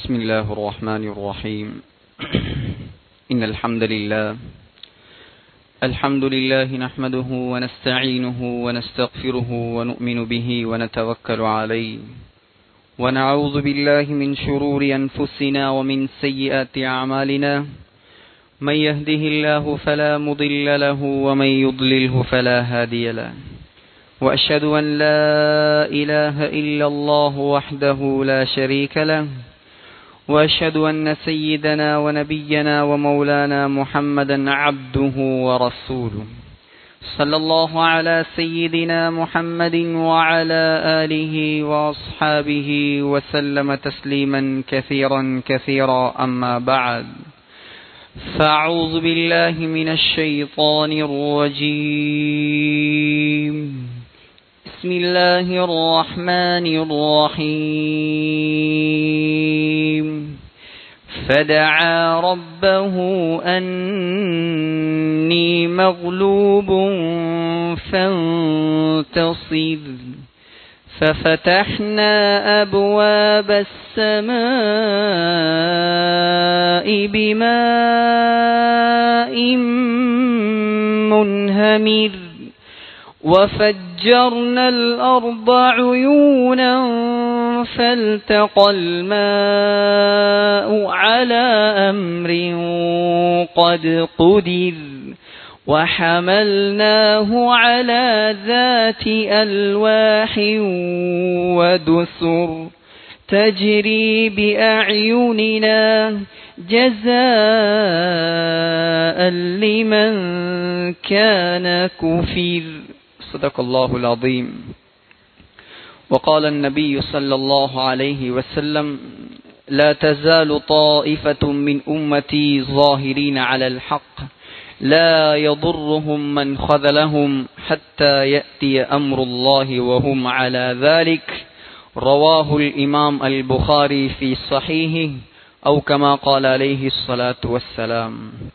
بسم الله الرحمن الرحيم إن الحمد لله الحمد لله نحمده ونستعينه ونستغفره ونؤمن به ونتوكل عليه ونعوذ بالله من شرور أنفسنا ومن سيئات أعمالنا من يهده الله فلا مضل له ومن يضلله فلا هادي له وأشهد أن لا إله إلا الله وحده لا شريك له وأشهد أن سيدنا ونبينا ومولانا محمدا عبده ورسوله صلى الله على سيدنا محمد وعلى آله وأصحابه وسلم تسليما كثيرا كثيرا أما بعد فأعوذ بالله من الشيطان الرجيم بسم الله الرحمن الرحيم فدعا ربه أني مغلوب فانتصر ففتحنا أبواب السماء بماء منهمر وفجرنا الأرض عيونا فالتقى الماء على أمر قد قدر وحملناه على ذات ألواح ودسر تجري بأعيننا جزاء لمن كان كفر صدق الله العظيم وقال النبي صلى الله عليه وسلم لا تزال طائفة من أمتي ظاهرين على الحق لا يضرهم من خذلهم حتى يأتي أمر الله وهم على ذلك رواه الإمام البخاري في صحيحه أو كما قال عليه الصلاة والسلام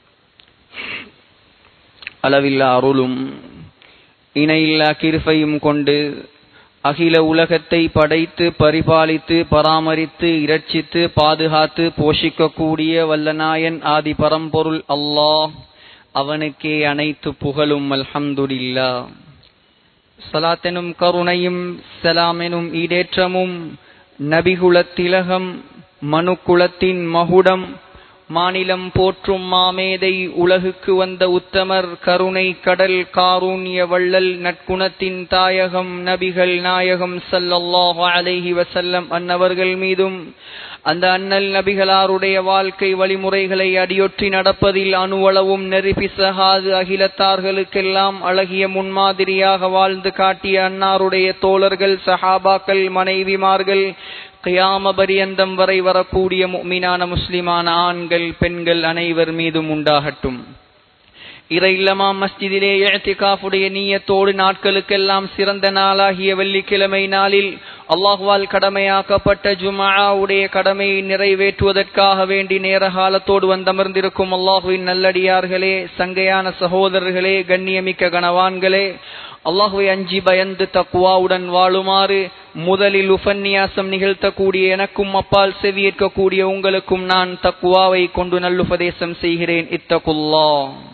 அளவில்லா அருளும் இணையில்லா கிருபையும் கொண்டு அகில உலகத்தை படைத்து பரிபாலித்து பராமரித்து இரட்சித்து பாதுகாத்து போஷிக்கக்கூடிய வல்லநாயன் ஆதி பரம்பொருள் அல்லாஹ் அவனுக்கே அனைத்து புகழும் அல்ஹம்துலில்லா சலாத்தெனும் கருணையும் சலாமெனும் ஈடேற்றமும் நபிகுலத்திலகம் மனுக்குலத்தின் மகுடம் மாநிலம் போற்றும் மாமேதை உலகுக்கு வந்த உத்தமர் கருணை கடல் காரூண்ய வள்ளல் நற்குணத்தின் தாயகம் நபிகள் நாயகம் சல்லல்லாஹு அலைஹி வசல்லம் அன்னவர்கள் மீதும் அந்த அண்ணல் நபிகளாருடைய வாழ்க்கை வழிமுறைகளை அடியொற்றி நடப்பதில் அணுவளவும் நெருப்பிசகாது அகிலத்தார்களுக்கெல்லாம் அழகிய முன்மாதிரியாக வாழ்ந்து காட்டிய அன்னாருடைய தோழர்கள் சஹாபாக்கள் மனைவிமார்கள் கியாம பரியந்தம் வரை வரக்கூடிய மீனான முஸ்லிமான ஆண்கள் பெண்கள் அனைவர் மீதும் உண்டாகட்டும் இறை இல்லமா மஸ்ஜிதிலே எழுத்திகாஃபுடைய நீயத்தோடு நாட்களுக்கெல்லாம் சிறந்த நாளாகிய வெள்ளிக்கிழமை நாளில் அல்லாஹுவால் கடமையாக்கப்பட்ட ஜுமாவுடைய கடமையை நிறைவேற்றுவதற்காக வேண்டி நேர காலத்தோடு வந்தமர்ந்திருக்கும் அல்லாஹுவின் நல்லடியார்களே சங்கையான சகோதரர்களே கண்ணியமிக்க கணவான்களே அல்லாஹுவை அஞ்சி பயந்து தக்குவாவுடன் வாழுமாறு முதலில் உபன்யாசம் நிகழ்த்தக்கூடிய எனக்கும் அப்பால் செவியேற்கக்கூடிய உங்களுக்கும் நான் தக்குவாவை கொண்டு நல்லுபதேசம் செய்கிறேன் இத்தகுல்லா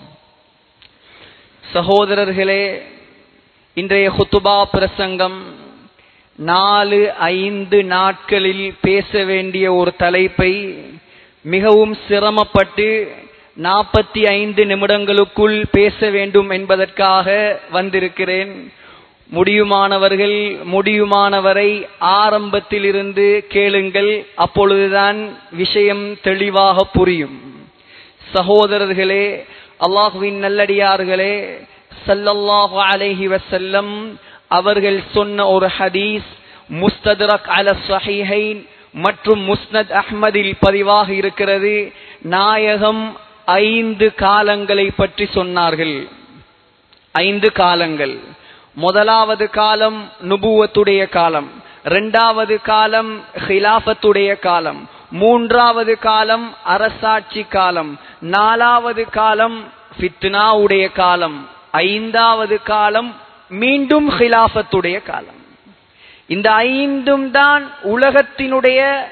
சகோதரர்களே இன்றைய ஹுத்துபா பிரசங்கம் நாலு ஐந்து நாட்களில் பேச வேண்டிய ஒரு தலைப்பை மிகவும் சிரமப்பட்டு நாற்பத்தி ஐந்து நிமிடங்களுக்குள் பேச வேண்டும் என்பதற்காக வந்திருக்கிறேன் முடியுமானவர்கள் முடியுமானவரை ஆரம்பத்தில் இருந்து கேளுங்கள் அப்பொழுதுதான் விஷயம் தெளிவாக புரியும் சகோதரர்களே அல்லாஹுவின் நல்லடியார்களே சல்லல்லாஹு அலைஹி வசல்லம் அவர்கள் சொன்ன ஒரு ஹதீஸ் முஸ்தத்ரக் அல சஹீஹைன் மற்றும் முஸ்னத் அஹ்மதில் பதிவாக இருக்கிறது நாயகம் ஐந்து காலங்களை பற்றி சொன்னார்கள் ஐந்து காலங்கள் முதலாவது காலம் நுபுவத்துடைய காலம் இரண்டாவது காலம் ஹிலாபத்துடைய காலம் மூன்றாவது காலம் அரசாட்சி காலம் நாலாவது காலம் ஃபித்னாவுடைய காலம் ஐந்தாவது காலம் மீண்டும் ஹிலாபத்துடைய காலம் இந்த ஐந்தும் தான் உலகத்தினுடைய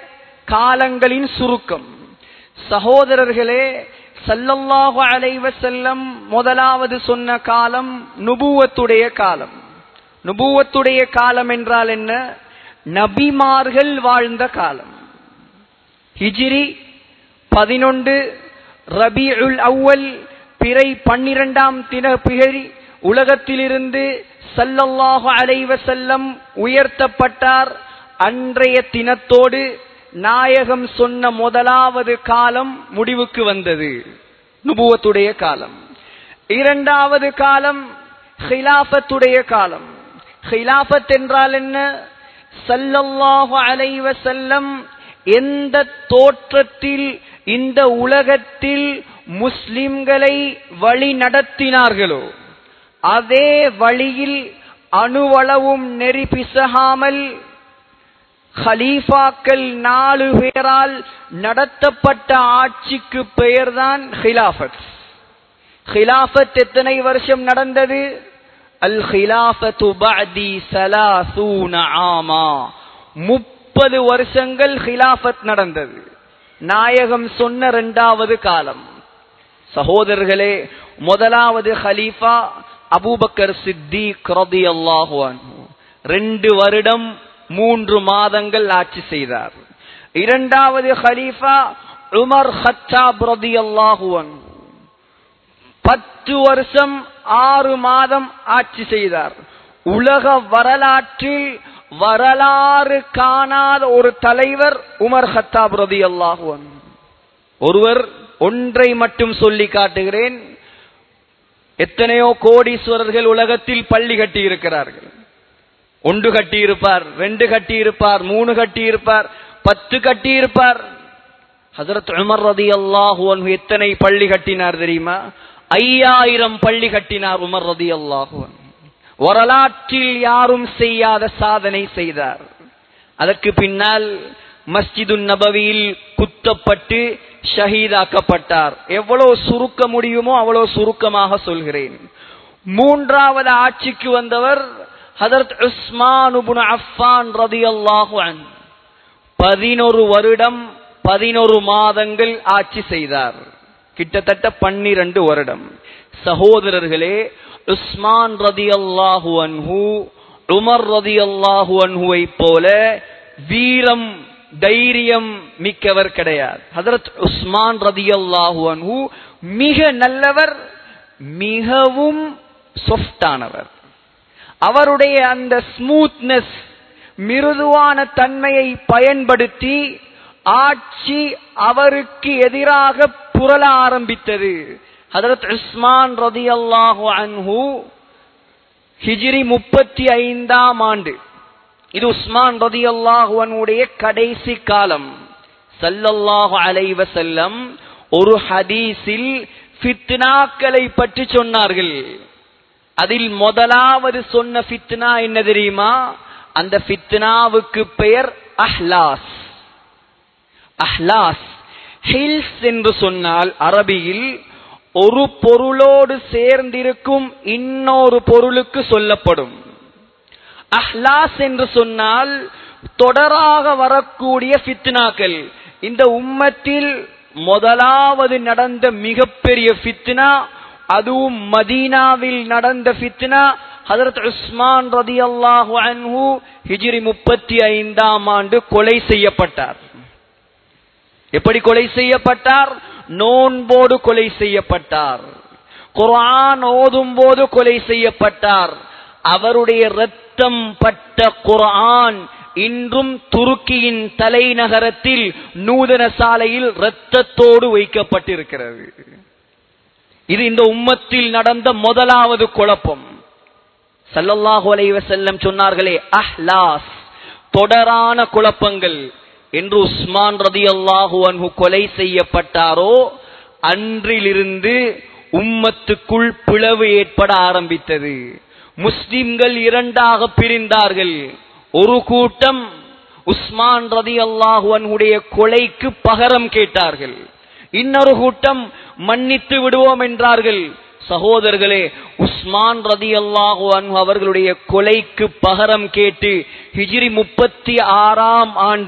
காலங்களின் சுருக்கம் சகோதரர்களே சல்லல்லாஹு அலைவ செல்லம் முதலாவது சொன்ன காலம் நுபுவத்துடைய காலம் நுபுவத்துடைய காலம் என்றால் என்ன நபிமார்கள் வாழ்ந்த காலம் ஹிஜிரி பதினொன்று ரபியுல் அவ்வல் பிறை பன்னிரெண்டாம் தின பிகழி உலகத்திலிருந்து சல்லல்லாஹு அலைவ செல்லம் உயர்த்தப்பட்டார் அன்றைய தினத்தோடு நாயகம் சொன்ன முதலாவது காலம் முடிவுக்கு வந்தது நுபுவத்துடைய காலம் இரண்டாவது காலம் ஹிலாபத்துடைய காலம் ஹிலாபத் என்றால் என்ன சல்லல்லாஹு அலைவ செல்லம் எந்த தோற்றத்தில் இந்த உலகத்தில் முஸ்லிம்களை வழி நடத்தினார்களோ அதே வழியில் அணுவளவும் நெறி பிசகாமல் ஹலீஃபாக்கள் நாலு பேரால் நடத்தப்பட்ட ஆட்சிக்கு பெயர்தான் ஹிலாஃபத் ஹிலாஃபத் எத்தனை வருஷம் நடந்தது அல் ஹிலாஃபத்து பஅதி சலாசூன ஆமா முப்பது வருஷங்கள் ஹிலாஃபத் நடந்தது நாயகம் சொன்ன இரண்டாவது காலம் சகோதரர்களே முதலாவது ஹலீஃபா அபூபக்கர் சித்திக் ரதியல்லாஹு அன்ஹு ரெண்டு வருடம் மூன்று மாதங்கள் ஆட்சி செய்தார் இரண்டாவது ஹலீஃபா உமர் ஹத்தாப் ரதியல்லாஹு அன்ஹு பத்து வருஷம் ஆறு மாதம் ஆட்சி செய்தார் உலக வரலாற்றில் வரலாறு காணாத ஒரு தலைவர் உமர் ஹத்தாப் ரதி அல்லாஹுவன் ஒருவர் ஒன்றை மட்டும் சொல்லி காட்டுகிறேன் எத்தனையோ கோடீஸ்வரர்கள் உலகத்தில் பள்ளி கட்டி இருக்கிறார்கள் ஒன்று கட்டி இருப்பார் ரெண்டு கட்டி இருப்பார் மூணு கட்டி இருப்பார் பத்து கட்டி இருப்பார் ஹசரத் உமர் ரதி அல்லாஹுவன் எத்தனை பள்ளி கட்டினார் தெரியுமா ஐயாயிரம் பள்ளி கட்டினார் உமர் ரதி அல்லாஹுவன் வரலாற்றில் யாரும் செய்யாத சாதனை செய்தார் அதற்கு பின்னால் மஸ்ஜிது நபவியில் குத்தப்பட்டு ஷஹீதாக்கப்பட்டார் எவ்வளவு சுருக்க முடியுமோ அவ்வளவு சுருக்கமாக சொல்கிறேன் மூன்றாவது ஆட்சிக்கு வந்தவர் ஹதரத் உஸ்மான் அஃபான் ரதி அல்லாஹு பதினொரு வருடம் பதினொரு மாதங்கள் ஆட்சி செய்தார் கிட்டத்தட்ட பன்னிரண்டு வருடம் சகோதரர்களே உஸ்மான் ரதி அல்லாஹு அன்ஹு உமர் ரதி அல்லாஹு அன்ஹுவை போல வீரம் தைரியம் மிக்கவர் கிடையாது ஹதரத் உஸ்மான் ரதி அல்லாஹு அன்ஹு மிக நல்லவர் மிகவும் சொஃப்டானவர் அவருடைய அந்த ஸ்மூத்னஸ் மிருதுவான தன்மையை பயன்படுத்தி ஆட்சி அவருக்கு எதிராக புரள ஆரம்பித்தது ஹதரத் உஸ்மான் ரதி அல்லாஹு அன்ஹு ஹிஜ்ரி முப்பத்தி ஐந்தாம் ஆண்டு இது உஸ்மான் ரதி அல்லாஹுவனுடைய கடைசி காலம் சல்லல்லாஹு அலைவ செல்லம் ஒரு ஹதீஸில் ஃபித்னாக்களை பற்றி சொன்னார்கள் அதில் முதலாவது சொன்ன ஃபித்னா என்ன தெரியுமா அந்த ஃபித்னாவுக்கு பெயர் அஹ்லாஸ் அஹ்லாஸ் ஹில்ஸ் என்று சொன்னால் அரபியில் ஒரு பொருளோடு சேர்ந்திருக்கும் இன்னொரு பொருளுக்கு சொல்லப்படும் அஹ்லாஸ் என்று சொன்னால் தொடராக வரக்கூடிய ஃபித்னாக்கள் இந்த உம்மத்தில் முதலாவது நடந்த மிகப்பெரிய ஃபித்னா அதுவும் மதீனாவில் நடந்த ஃபித்னா ஹதரத் உஸ்மான் ரதி அல்லாஹு அன்ஹு ஹிஜ்ரி முப்பத்தி ஐந்தாம் ஆண்டு கொலை செய்யப்பட்டார் எப்படி கொலை செய்யப்பட்டார் நோன்போடு கொலை செய்யப்பட்டார் குர்ஆன் ஓதும் போது கொலை செய்யப்பட்டார் அவருடைய ரத்தம் பட்ட குர்ஆன் இன்றும் துருக்கியின் தலைநகரத்தில் நூதன சாலையில் இரத்தத்தோடு வைக்கப்பட்டிருக்கிறது இது இந்த உம்மத்தில் நடந்த முதலாவது குழப்பம் சல்லல்லாஹு அலைஹி வஸல்லம் சொன்னார்களே அஹ்லாஸ் தொடரான குழப்பங்கள் என்று உஸ்மான் ரதியல்லாஹு அன்ஹு கொலை செய்யப்பட்டாரோ அன்றிலிருந்து உம்மத்துக்குள் பிளவு ஏற்பட ஆரம்பித்தது முஸ்லிம்கள் இரண்டாக பிரிந்தார்கள் ஒரு கூட்டம் உஸ்மான் ரதி அல்லாஹுவனுடைய கொலைக்கு பகரம் கேட்டார்கள் இன்னொரு கூட்டம் மன்னித்து விடுவோம் என்றார்கள் சகோதரர்களே உஸ்மான் ரதி அல்லாஹு அன்ஹு அவர்களுடைய கொலைக்கு பகரம் கேட்டு ஹிஜ்ரி முப்பத்தி ஆறாம் ஆண்டு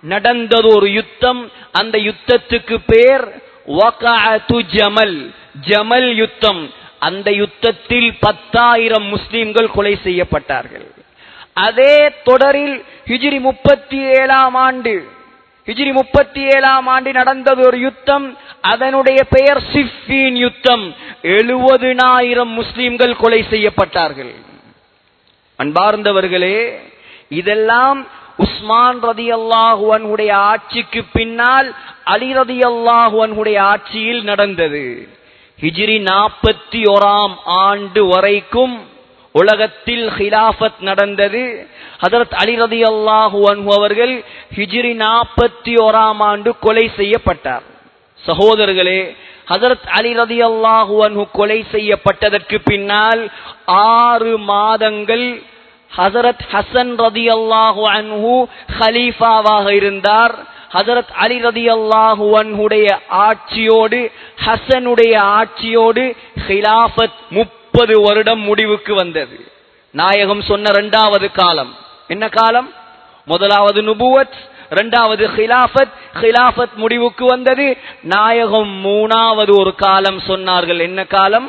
நடந்தது ஒரு யுத்தம் அந்த யுத்தத்துக்கு பேர் வகஅத்து ஜமல் ஜமல் யுத்தம் அந்த யுத்தத்தில் பத்தாயிரம் முஸ்லிம்கள் கொலை செய்யப்பட்டார்கள் அதே தொடரில் ஹிஜ்ரி முப்பத்தி ஏழாம் ஆண்டு ஹிஜ்ரி முப்பத்தி ஏழாம் ஆண்டு நடந்தது ஒரு யுத்தம் அதனுடைய பெயர் சிஃபீன் யுத்தம் எழுபதுனாயிரம் முஸ்லிம்கள் கொலை செய்யப்பட்டார்கள் அன்பார்ந்தவர்களே இதெல்லாம் உஸ்மான் ரதி அல்லாஹுவனுடைய ஆட்சிக்கு பின்னால் அலி ரதி அல்லாஹுவனுடைய ஆட்சியில் நடந்தது ஹிஜ்ரி நாற்பத்தி ஓராம் ஆண்டு வரைக்கும் உலகத்தில் ஹிலாஃபத் நடந்தது ஹதரத் அலி ரதி அல்லாஹு அவர்கள் ஹிஜ்ரி நாற்பத்தி ஓராம் ஆண்டு கொலை செய்யப்பட்டார் சகோதரர்களே ஹதரத் அலி ரதி அல்லாஹு அன்ஹு கொலை செய்யப்பட்டதற்கு பின்னால் ஆறு மாதங்கள் ஹசரத் ஹசன் ரதி அல்லாஹு அன்ஹு ஹலீஃபாவாக இருந்தார் ஹசரத் அலி ரதி அல்லாஹு அன்ஹுடைய ஆட்சியோடு ஹசனுடைய ஆட்சியோடு ஹிலாஃபத் முப்பது வருடம் முடிவுக்கு வந்தது நாயகம் சொன்ன இரண்டாவது காலம் என்ன காலம் முதலாவது நுபுவத் இரண்டாவது ஹிலாஃபத் ஹிலாஃபத் முடிவுக்கு வந்தது நாயகம் மூணாவது ஒரு காலம் சொன்னார்கள் என்ன காலம்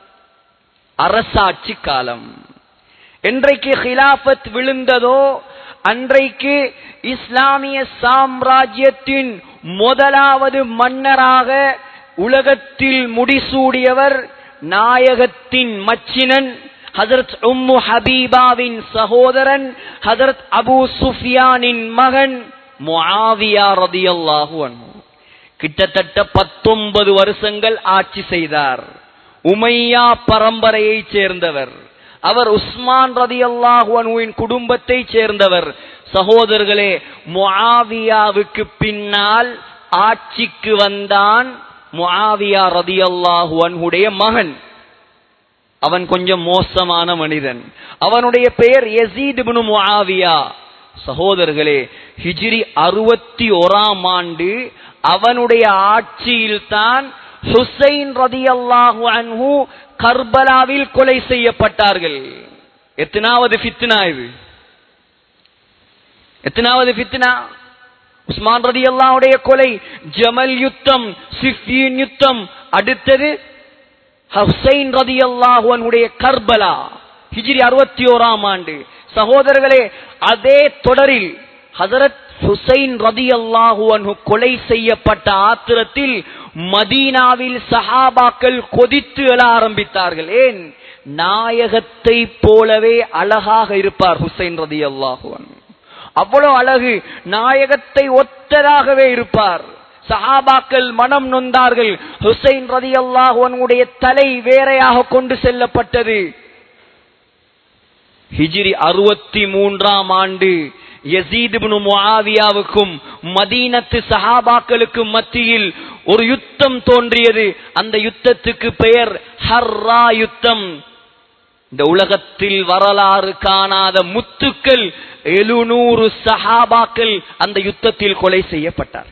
அரசாட்சி காலம் என்றைக்கு ஹிலாஃபத் விழுந்ததோ அன்றைக்கு இஸ்லாமிய சாம்ராஜ்யத்தின் முதலாவது மன்னராக உலகத்தில் முடிசூடியவர் நாயகத்தின் மச்சினன் ஹதரத் உம்மு ஹபீபாவின் சகோதரன் ஹதரத் அபு சுஃபியானின் மகன் முஆவியா ரதியல்லாஹு அன்ஹு கிட்டத்தட்ட பத்தொன்பது வருஷங்கள் ஆட்சி செய்தார் உமையா பரம்பரையைச் சேர்ந்தவர் அவர் உஸ்மான் ரதி அல்லாஹுவின் குடும்பத்தை சேர்ந்தவர் சகோதரர்களே முஆவியாவுக்கு பின்னால் ஆட்சிக்கு வந்தான் முஆவியா ரதி அல்லாஹுடைய மகன் அவன் கொஞ்சம் மோசமான மனிதன் அவனுடைய பெயர் யசீத் இப்னு முஆவியா சகோதரர்களே ஹிஜ்ரி அறுபத்தி ஓராம் ஆண்டு அவனுடைய ஆட்சியில் தான் ஹுசைன் ரதியல்லாஹு அன்ஹு கர்பலாவில் கொலை செய்யப்பட்டார்கள் எத்தனாவது ஃபித்னா இது எத்தனாவது ஃபித்னா உஸ்மான் ரதி அல்லாவுடைய கொலை ஜமல் யுத்தம் சிஃபியின் யுத்தம் அடுத்தது ஹுசைன் ரதி அல்லாஹுடைய கர்பலா ஹிஜ்ரி அறுபத்தி ஓராம் ஆண்டு சகோதரர்களே அதே தொடரில் ஹசரத் ஹுசைன் ரதி அல்லாஹு கொலை செய்யப்பட்ட ஆத்திரத்தில் மதீனாவில் சஹாபாக்கள் கொதித்து எழ ஆரம்பித்தார்கள் ஏன் நாயகத்தை போலவே அழகாக இருப்பார் ஹுசைன் ரதி அல்லாஹு அவ்வளவு அழகு நாயகத்தை ஒத்ததாகவே இருப்பார் சஹாபாக்கள் மனம் நொந்தார்கள் ஹுசைன் ரதி அல்லாஹுடைய தலை வேறையாக கொண்டு செல்லப்பட்டது ஹிஜ்ரி அறுபத்தி மூன்றாம் ஆண்டு யசீத் இப்னு முஆவியாவுக்கும் மதீனத்து சஹாபாக்களுக்கும் மத்தியில் ஒரு யுத்தம் தோன்றியது அந்த யுத்தத்துக்கு பெயர் ஹர்ரா யுத்தம் இந்த உலகத்தில் வரலாறு காணாத முத்துக்கள் எழுநூறு சஹாபாக்கள் அந்த யுத்தத்தில் கொலை செய்யப்பட்டார்கள்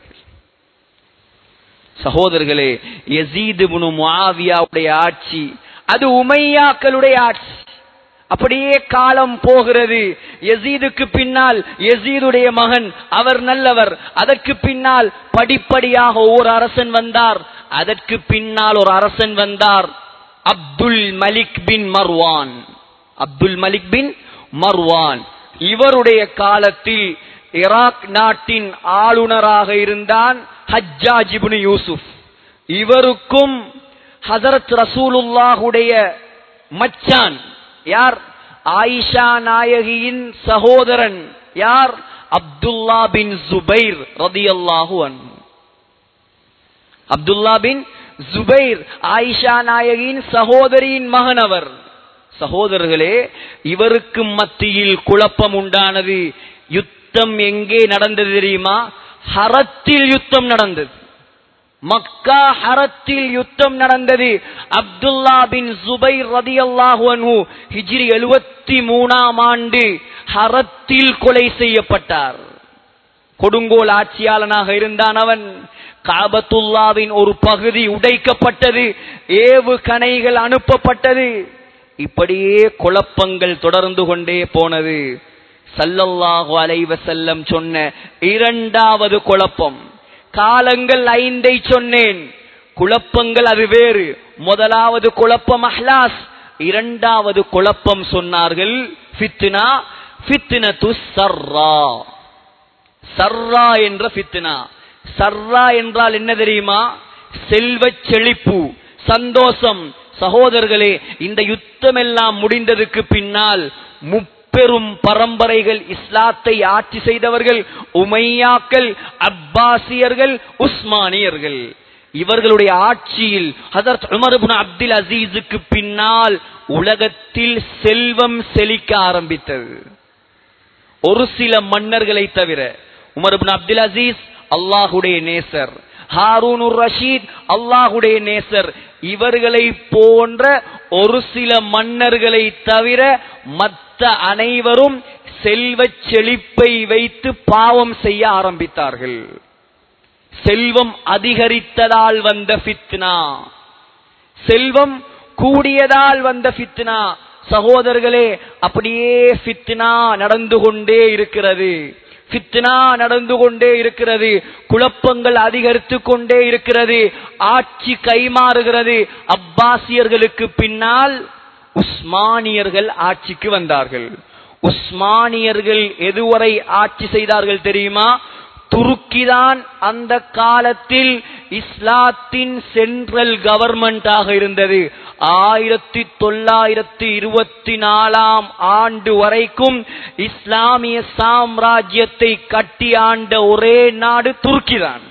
சகோதரர்களே யசீத் இப்னு முஆவியாவுடைய ஆட்சி அது உமையாக்களுடைய ஆட்சி அப்படியே காலம் போகிறது யசீதுக்கு பின்னால் யசீதுடைய மகன் அவர் நல்லவர் அதற்கு பின்னால் படிப்படியாக ஒரு அரசன் வந்தார் அதற்கு பின்னால் ஒரு அரசன் வந்தார் அப்துல் மலிக் பின் மர்வான் அப்துல் மலிக் பின் மர்வான் இவருடைய காலத்தில் ஈராக் நாட்டின் ஆளுநராக இருந்தான் ஹஜ்ஜாஜ் இப்னு யூசுப் இவருக்கும் ஹசரத் ரசூலுல்லாஹுடைய மச்சான் யார் ஆயிஷா நாயகியின் சகோதரன் யார் அப்துல்லா பின் ஜுபைர் ரதியல்லாஹு அன்ஹு அப்துல்லா பின் ஜுபைர் ஆயிஷா நாயகியின் சகோதரியின் மகன் அவர் சகோதரர்களே இவருக்கு மத்தியில் குழப்பம் உண்டானது யுத்தம் எங்கே நடந்தது தெரியுமா ஹரத்தில் யுத்தம் நடந்தது மக்கா ஹரத்தில் யுத்தம் நடந்தது அப்துல்லா பின் சுபைர் ரதி அல்லாஹு ஹிஜ்ரி எழுபத்தி மூணாம் ஆண்டு ஹரத்தில் கொலை செய்யப்பட்டார் கொடுங்கோல் ஆட்சியாளனாக இருந்தான் அவன் காபத்துல்லாவின் ஒரு பகுதி உடைக்கப்பட்டது ஏவு கணைகள் அனுப்பப்பட்டது இப்படியே குழப்பங்கள் தொடர்ந்து கொண்டே போனது சல்லல்லாஹு அலைஹி வஸல்லம் சொன்ன இரண்டாவது குழப்பம் காலங்கள் ஐந்தை சொன்னேன் குழப்பங்கள் அது வேறு முதலாவது குழப்பம் அஹ்லாஸ் இரண்டாவது குழப்பம் சொன்னார்கள் ஃபித்னா ஃபித்னத்து சர்ரா சர்ரா என்ற ஃபித்னா சர்ரா என்றால் என்ன தெரியுமா செல்வச் செழிப்பு சந்தோஷம் சகோதரர்களே இந்த யுத்தம் எல்லாம் முடிந்ததுக்கு பின்னால் முப்பெரும் பரம்பரைகள் இஸ்லாத்தை ஆட்சி செய்தவர்கள் உமையாக்கள் அப்பாசியர்கள் உஸ்மானியர்கள் இவர்களுடைய ஆட்சியில் ஹதரத் உமர் இப்னு அப்துல் அசீஸுக்கு பின்னால் உலகத்தில் செல்வம் செழிக்க ஆரம்பித்தது ஒரு சில மன்னர்களை தவிர உமர் இப்னு அப்துல் அசீஸ் அல்லாஹுடைய நேசர் ஹாரூனுர் ரஷீத் அல்லாஹுடைய நேசர் இவர்களை போன்ற ஒரு சில மன்னர்களை தவிர மற்ற அனைவரும் செல்வச் செழிப்பை வைத்து பாவம் செய்ய ஆரம்பித்தார்கள் செல்வம் அதிகரித்ததால் வந்த ஃபித்னா செல்வம் கூடியதால் வந்த ஃபித்னா சகோதரர்களே அப்படியே ஃபித்னா நடந்து கொண்டே இருக்கிறது ஃபித்னா நடந்து கொண்டே இருக்கிறது குழப்பங்கள் அதிகரித்து கொண்டே இருக்கிறது ஆட்சி கைமாறுகிறது அப்பாசியர்களுக்கு பின்னால் உஸ்மானியர்கள் ஆட்சிக்கு வந்தார்கள் உஸ்மானியர்கள் எதுவரை ஆட்சி செய்தார்கள் தெரியுமா துருக்கிதான் அந்த காலத்தில் இஸ்லாத்தின் சென்ட்ரல் கவர்மெண்டாக இருந்தது ஆயிரத்தி தொள்ளாயிரத்தி இருபத்தி நாலாம் ஆண்டு வரைக்கும் இஸ்லாமிய சாம்ராஜ்யத்தை கட்டி ஆண்ட ஒரே நாடு துருக்கிதான்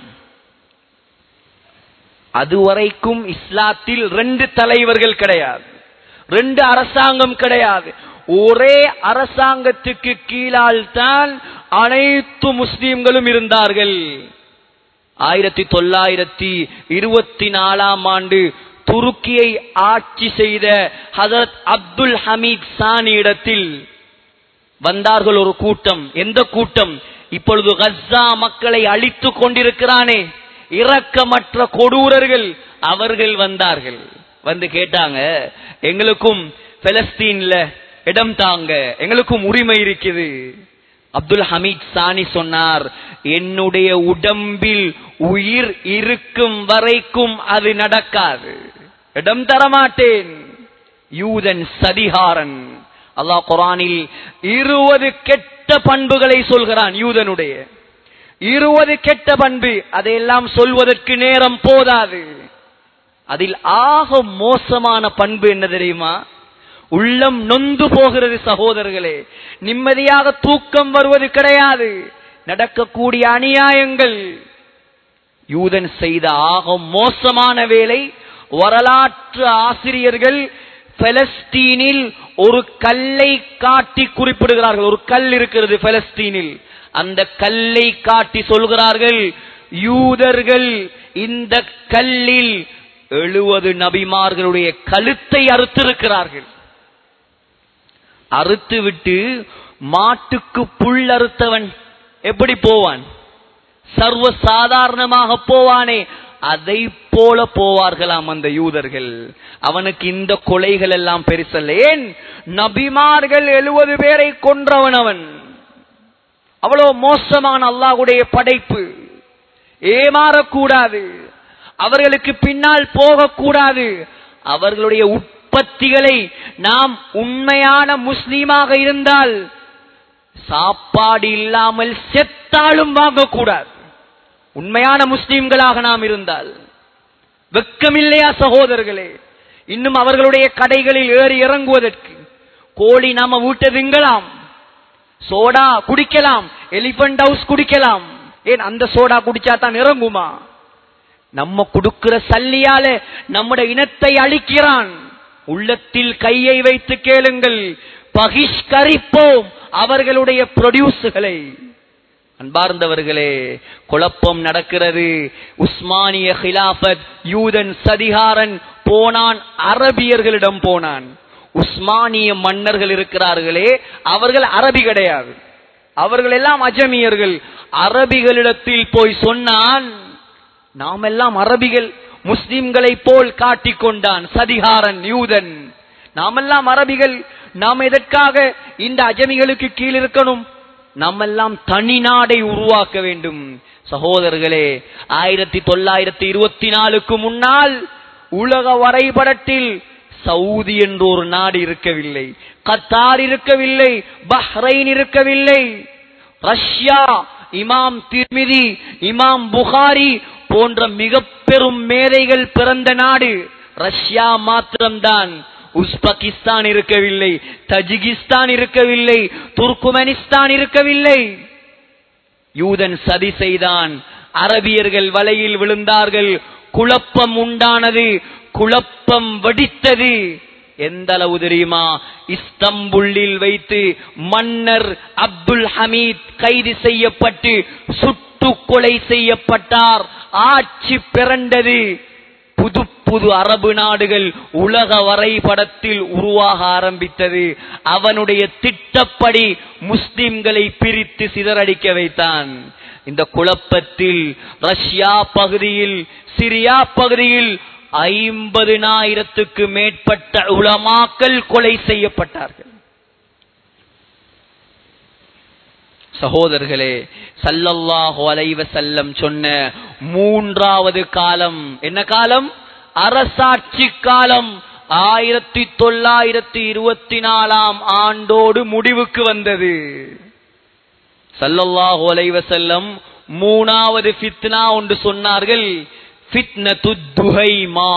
அதுவரைக்கும் இஸ்லாத்தில் ரெண்டு தலைவர்கள் கிடையாது ரெண்டு அரசாங்கம் கிடையாது ஒரே அரசாங்கத்துக்கு கீழால் தான் அனைத்து முஸ்லிம்களும் இருந்தார்கள் ஆயிரத்தி தொள்ளாயிரத்தி இருபத்தி நாலாம் ஆண்டு துருக்கியை ஆட்சி செய்த ஹசரத் அப்துல் ஹமீத் சானி இடத்தில் வந்தார்கள் ஒரு கூட்டம் எந்த கூட்டம் இப்பொழுது கஸ்ஸா மக்களை அழித்துக் கொண்டிருக்கிறானே இரக்கமற்ற கொடூரர்கள் அவர்கள் வந்தார்கள் வந்து கேட்டாங்க எங்களுக்கும் பெலஸ்தீன்ல இடம் தாங்க எங்களுக்கும் உரிமை இருக்குது அப்துல் ஹமீத் சானி சொன்னார் என்னுடைய உடம்பில் உயிர் இருக்கும் வரைக்கும் அது நடக்காது இடம் தரமாட்டேன் யூதன் சதிகாரன் அல்லாஹ் குரானில் இருபது கெட்ட பண்புகளை சொல்கிறான் யூதனுடைய இருபது கெட்ட பண்பு அதையெல்லாம் சொல்வதற்கு நேரம் போதாது அதில் ஆக மோசமான பண்பு என்ன தெரியுமா உள்ளம் நொந்து போகிறது சகோதரர்களே நிம்மதியாக தூக்கம் வருவது கிடையாது நடக்கக்கூடிய அநியாயங்கள் யூதன் செய்த ஆக மோசமான வேலை வரலாற்று ஆசிரியர்கள் பெலஸ்தீனில் ஒரு கல்லை காட்டி குறிப்பிடுகிறார்கள் ஒரு கல் இருக்கிறது பெலஸ்தீனில் அந்த கல்லை காட்டி சொல்கிறார்கள் யூதர்கள் இந்த கல்லில் எழுபது நபிமார்களுடைய கழுத்தை அறுத்திருக்கிறார்கள் அறுத்து விட்டு மாட்டுக்கு புல் அறுத்தவன் எப்படி போவான் சர்வ சாதாரணமாக போவானே அதை போல போவார்களாம் அந்த யூதர்கள் அவனுக்கு இந்த கொலைகள் எல்லாம் பெருசல்ல ஏன் நபிமார்கள் எழுபது பேரை கொன்றவன் அவன் அவ்வளவு மோசமான அல்லாஹ்வுடைய படைப்பு ஏமாறக்கூடாது அவர்களுக்கு பின்னால் போகக்கூடாது அவர்களுடைய உற்பத்திகளை நாம் உண்மையான முஸ்லீமாக இருந்தால் சாப்பாடு இல்லாமல் செத்தாலும் வாங்கக்கூடாது உண்மையான முஸ்லீம்களாக நாம் இருந்தால் வெக்கமில்லையா சகோதரர்களே இன்னும் அவர்களுடைய கடைகளில் ஏறி இறங்குவதற்கு கோழி நாம வீட்டை திங்கலாம் சோடா குடிக்கலாம் எலிபென்ட் ஹவுஸ் குடிக்கலாம் ஏன் அந்த சோடா குடிச்சா தான் இறங்குமா நம்ம கொடுக்கிற சல்லியால நம்முடைய இனத்தை அழிக்கிறான் உள்ளத்தில் கையை வைத்து கேளுங்கள் பகிஷ்கரிப்போம் அவர்களுடைய ப்ரொடியூஸுகளை அன்பார்ந்தவர்களே குழப்பம் நடக்கிறது உஸ்மானிய ஹிலாபத் யூதன் சதிகாரன் போனான் அரபியர்களிடம் போனான் உஸ்மானிய மன்னர்கள் இருக்கிறார்களே அவர்கள் அரபி கிடையாது அவர்கள் எல்லாம் அஜமியர்கள் அரபிகளிடத்தில் போய் சொன்னான் நாம் எல்லாம் அரபிகள் முஸ்லிம்களை போல் காட்டிக்கொண்டான் சதிகாரன் யூதன் நாமெல்லாம் அரபிகள் நாம் எதற்காக இந்த அஜமிகளுக்கு கீழ் இருக்கணும் நம்மெல்லாம் தனி நாடை உருவாக்க வேண்டும் சகோதரர்களே ஆயிரத்தி தொள்ளாயிரத்தி இருபத்தி நாலுக்கு முன்னால் உலக வரைபடத்தில் சவுதி என்ற ஒரு நாடு இருக்கவில்லை கத்தார் இருக்கவில்லை பஹ்ரைன் இருக்கவில்லை ரஷ்யா இமாம் திருமிதி இமாம் புகாரி போன்ற மிக பெரும் மேதைகள் பிறந்த நாடு ரஷ்யா மாத்திரம்தான் உஸ்பெகிஸ்தான் இருக்கவில்லை தஜிகிஸ்தான் இருக்கவில்லை துர்க்குமெனிஸ்தான் இருக்கவில்லை யூதன் சதி செய்தான் அரபியர்கள் வலையில் விழுந்தார்கள் குழப்பம் உண்டானது குழப்பம் வடித்தது எந்த அளவு தெரியுமா இஸ்தம்புல்லில் வைத்து மன்னர் அப்துல் ஹமீத் கைது செய்யப்பட்டு சுட்டு கொலை செய்யப்பட்டார் ஆட்சி பிறண்டது புது புது அரபு நாடுகள் உலக வரைபடத்தில் உருவாக ஆரம்பித்தது அவனுடைய திட்டப்படி முஸ்லிம்களை பிரித்து சிதறடிக்க வைத்தான் இந்த குழப்பத்தில் ரஷ்யா பகுதியில் சிரியா பகுதியில் ஐம்பதினாயிரத்துக்கு மேற்பட்ட உலமாக்கள் கொலை செய்யப்பட்டார்கள் சகோதரர்களே சல்லல்லாஹு அலைவ செல்லம் சொன்ன மூன்றாவது காலம் என்ன காலம் அரசாட்சி காலம் ஆயிரத்தி தொள்ளாயிரத்தி இருபத்தி நாலாம் ஆண்டோடு முடிவுக்கு வந்தது சல்லல்லாஹு அலைவ செல்லம் மூணாவது ஃபித்னா ஒன்று சொன்னார்கள் ஃபித்னத்து துஹைமா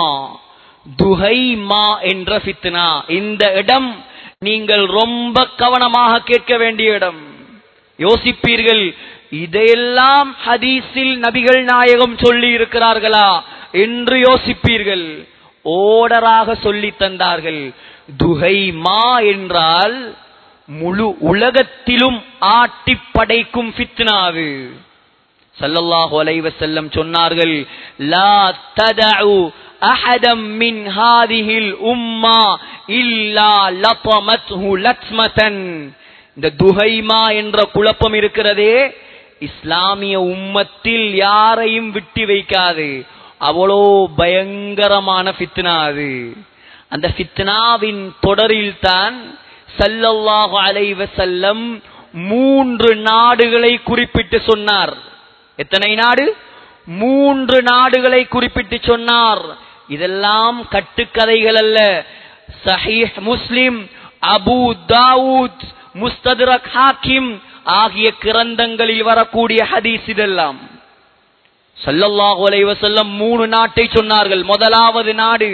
துஹைமா என்ற ஃபித்னா இந்த இடம் நீங்கள் ரொம்ப கவனமாக கேட்க வேண்டிய இடம் யோசிப்பீர்கள் இதையெல்லாம் ஹதீஸில் நபிகள் நாயகம் சொல்லி இருக்கிறார்களா என்று யோசிப்பீர்கள் ஓடராக சொல்லி தந்தார்கள் துஹைமா என்றால் முழு உலகத்திலும் ஆட்டி படைக்கும் ஃபித்னாவு சல்லல்லாஹு அலைஹி வஸல்லம் சொன்னார்கள் லா ததஉ அஹதம் மின் ஹாதிஹில் உம்மா இல்லா லதமத்ஹு லத்மதன் இந்த துஹைமா என்ற குழப்பம் இருக்கிறதே இஸ்லாமிய உம்மத்தில் யாரையும் விட்டு வைக்காது அவ்வளோ பயங்கரமான ஃபித்னா அது அந்த ஃபித்னாவின் தொடரில் தான் சல்லல்லாஹு அலைஹி வஸல்லம் மூன்று நாடுகளை குறிப்பிட்டு சொன்னார் எத்தனை நாடு மூன்று நாடுகளை குறிப்பிட்டு சொன்னார் இதெல்லாம் கட்டுக்கதைகள் அல்ல சஹீஹ் முஸ்லிம் அபு தாவூத் முஸ்தத்ரக் ஹாக்கிம் ஆகிய கிரந்தங்களில் வரக்கூடிய ஹதீஸ் இதெல்லாம் சல்லல்லாஹு அலைஹி வஸல்லம் மூணு நாட்டை சொன்னார்கள் முதலாவது நாடு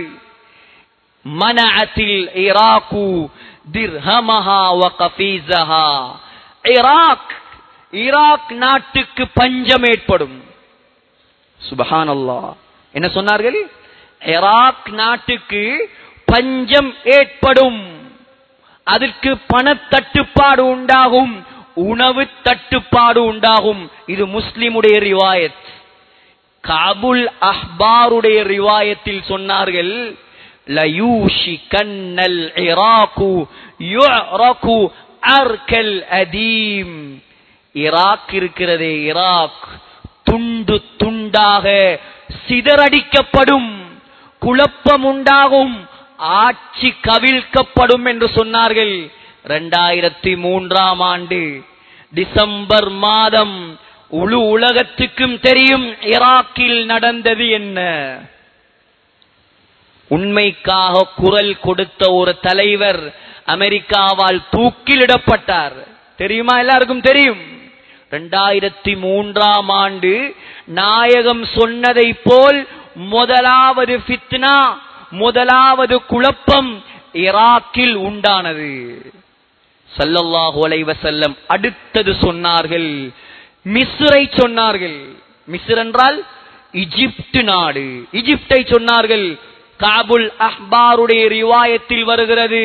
மனஅத்தில் இராக்கு திர்ஹமஹா வ கஃபீஸஹா இராக் ஈராக் நாட்டுக்கு பஞ்சம் ஏற்படும் சுபஹானல்லாஹ் என்ன சொன்னார்கள் ஈராக் நாட்டுக்கு பஞ்சம் ஏற்படும் அதற்கு பணத்தட்டுப்பாடு உண்டாகும் உணவு தட்டுப்பாடு உண்டாகும் இது முஸ்லிமுடைய ரிவாயத் காபுல் அஹ்பாருடைய ரிவாயத்தில் சொன்னார்கள் லயூஷி கண்ணல் இராக்கு யுரகு அர்கல் அதீம் ஈராக் இருக்கிறதே ஈராக் துண்டு துண்டாக சிதறடிக்கப்படும் குழப்பம் உண்டாகும் ஆட்சி கவிழ்க்கப்படும் என்று சொன்னார்கள் இரண்டாயிரத்தி மூன்றாம் ஆண்டு டிசம்பர் மாதம் முழு உலகத்துக்கும் தெரியும் ஈராக்கில் நடந்தது என்ன உண்மைக்காக குரல் கொடுத்த ஒரு தலைவர் அமெரிக்காவால் தூக்கிலிடப்பட்டார் தெரியுமா எல்லாருக்கும் தெரியும் இரண்டாயிரத்தி மூன்றாம் ஆண்டு நாயகம் சொன்னதை போல் முதலாவது ஃபித்னா முதலாவது குழப்பம் ஈராக்கில் உண்டானது சல்லல்லாஹு அலைஹி வஸல்லம் அடுத்தது சொன்னார்கள் மிஸ்ரை சொன்னார்கள் மிஸ்ர் என்றால் இஜிப்ட் நாடு இஜிப்டை சொன்னார்கள் காபுல் அஹ்பாருடைய ரிவாயத்தில் வருகிறது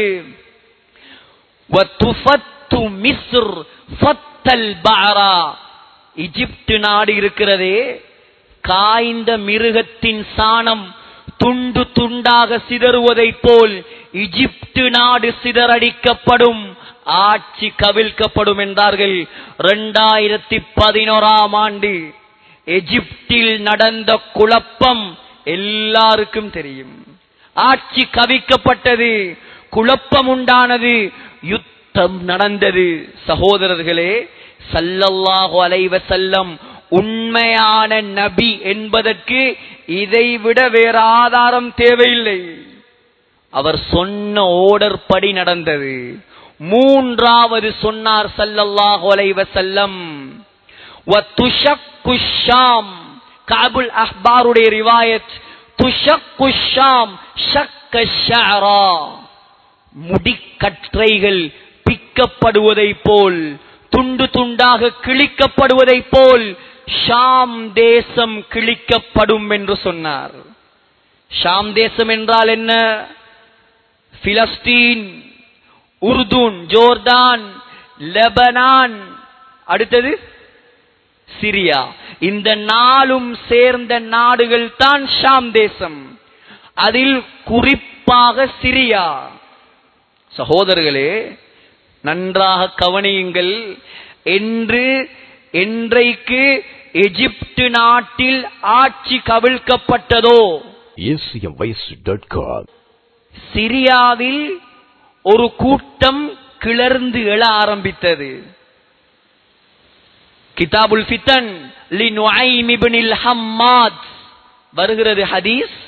வத்துஃபத்து மிஸ்ர் ஃபத்தல் பஹரா இஜிப்ட் நாடு இருக்கிறதே காய்ந்த மிருகத்தின் சாணம் துண்டு துண்டாக சிதறுவதைப் போல் இஜிப்ட் நாடு சிதறடிக்கப்படும் ஆட்சி கவிழ்க்கப்படும் என்றார்கள் இரண்டாயிரத்தி பதினோராம் ஆண்டு எஜிப்டில் நடந்த குழப்பம் எல்லாருக்கும் தெரியும் ஆட்சி கவிக்கப்பட்டது குழப்பம் உண்டானது யுத்தம் நடந்தது சகோதரர்களே சல்லல்லாஹு அலைஹி வஸல்லம் உண்மையான நபி என்பதற்கு இதைவிட வேற ஆதாரம் தேவையில்லை அவர் சொன்ன ஓர்டர் படி நடந்தது மூன்றாவது சொன்னார் சல்லல்லாஹு அலைஹி வஸல்லம் வத்துஷக்கு ஷாம் காபுல் அஹ்பாருடைய ரிவாயத் துஷக்கு ஷாம் ஷக்க ஷஅரா முடிக்கற்றைகள் பிக்கப்படுவதைப் போல் துண்டு துண்டாக கிழிக்கப்படுவதைப் போல் ஷாம் தேசம் கிழிக்கப்படும் என்று சொன்னார் ஷாம் தேசம் என்றால் என்ன பிலஸ்தீன் உருதுன் ஜோர்தான் லெபனான் அடுத்தது சிரியா இந்த நாளும் சேர்ந்த நாடுகள் தான் ஷாம் தேசம் அதில் குறிப்பாக சிரியா சகோதரர்களே நன்றாக கவனியுங்கள் என்று என்றைக்கு எகிப்து நாட்டில் ஆட்சி கவிழ்க்கப்பட்டதோ acmvoice.com. சிரியாவில் ஒரு கூட்டம் கிளர்ந்து எழ ஆரம்பித்தது கிதாபுல் ஃபித்தன் லி நுஐம் இப்னில் ஹம்மாத் வருகிறது ஹதீஸ்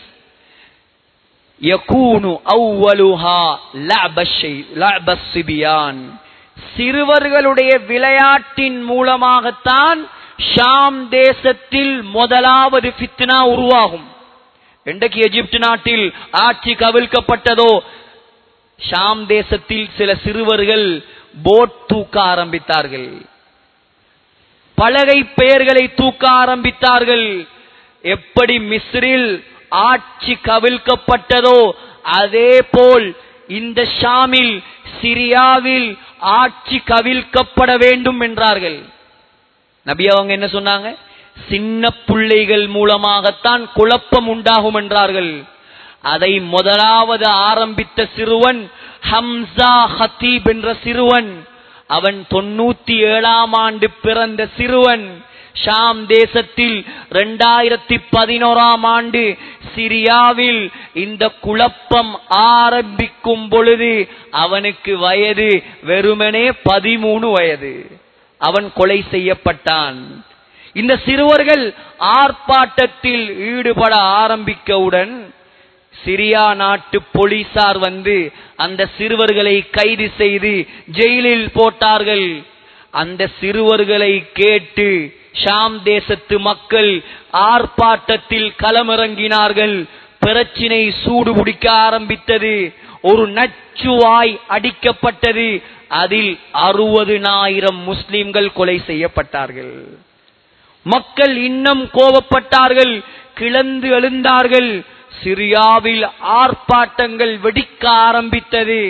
யகூனு அவ்வலுஹா லஅபஷை லஅபஸ்ஸிபியான் சிறுவர்களுடைய விளையாட்டின் மூலமாகத்தான் ஷாம் தேசத்தில் முதலாவது ஃபித்னா உருவாகும் இன்றைக்கு எகிப்து நாட்டில் ஆட்சி கவிழ்க்கப்பட்டதோ ஷாம் தேசத்தில் சில சிறுவர்கள் போட் தூக்க ஆரம்பித்தார்கள் பலகை பெயர்களை தூக்க ஆரம்பித்தார்கள் எப்படி மிஸ்ரில் ஆட்சி கவிழ்க்கப்பட்டதோ அதே போல் இந்த ஷாமில் சிரியாவில் ஆட்சி கவிழ்க்கப்பட வேண்டும் என்றார்கள் நபி அவங்க என்ன சொன்னாங்க சின்ன பிள்ளைகள் மூலமாகத்தான் குழப்பம் உண்டாகும் என்றார்கள் அதை முதலாவது ஆரம்பித்த சிறுவன் ஹம்சா ஹத்தீப் என்ற சிறுவன் அவன் தொண்ணூத்தி ஏழாம் ஆண்டு பிறந்த சிறுவன் ஷாம் தேசத்தில் இரண்டாயிரத்தி பதினோராம் ஆண்டு சிரியாவில் இந்த குழப்பம் ஆரம்பிக்கும் பொழுது அவனுக்கு வயது வெறுமனே பதிமூணு வயது அவன் கொலை செய்யப்பட்டான் இந்த சிறுவர்கள் ஆர்ப்பாட்டத்தில் ஈடுபட ஆரம்பிக்கவுடன் சிரியா நாட்டு போலீசார் வந்து அந்த சிறுவர்களை கைது செய்து ஜெயிலில் போட்டார்கள் அந்த சிறுவர்களை கேட்டு ஷாம் தேசத்து மக்கள் ஆர்ப்பாட்டத்தில் களமிறங்கினார்கள் பிரச்சினை சூடு பிடிக்க ஆரம்பித்தது ஒரு நச்சுவாய் அடிக்கப்பட்டது அதில் அறுபதுனாயிரம் முஸ்லிம்கள் கொலை செய்யப்பட்டார்கள் மக்கள் இன்னும் கோபப்பட்டார்கள் கிளந்து எழுந்தார்கள் சிரியாவில் ஆர்ப்பாட்டங்கள் வெடிக்க ஆரம்பித்தது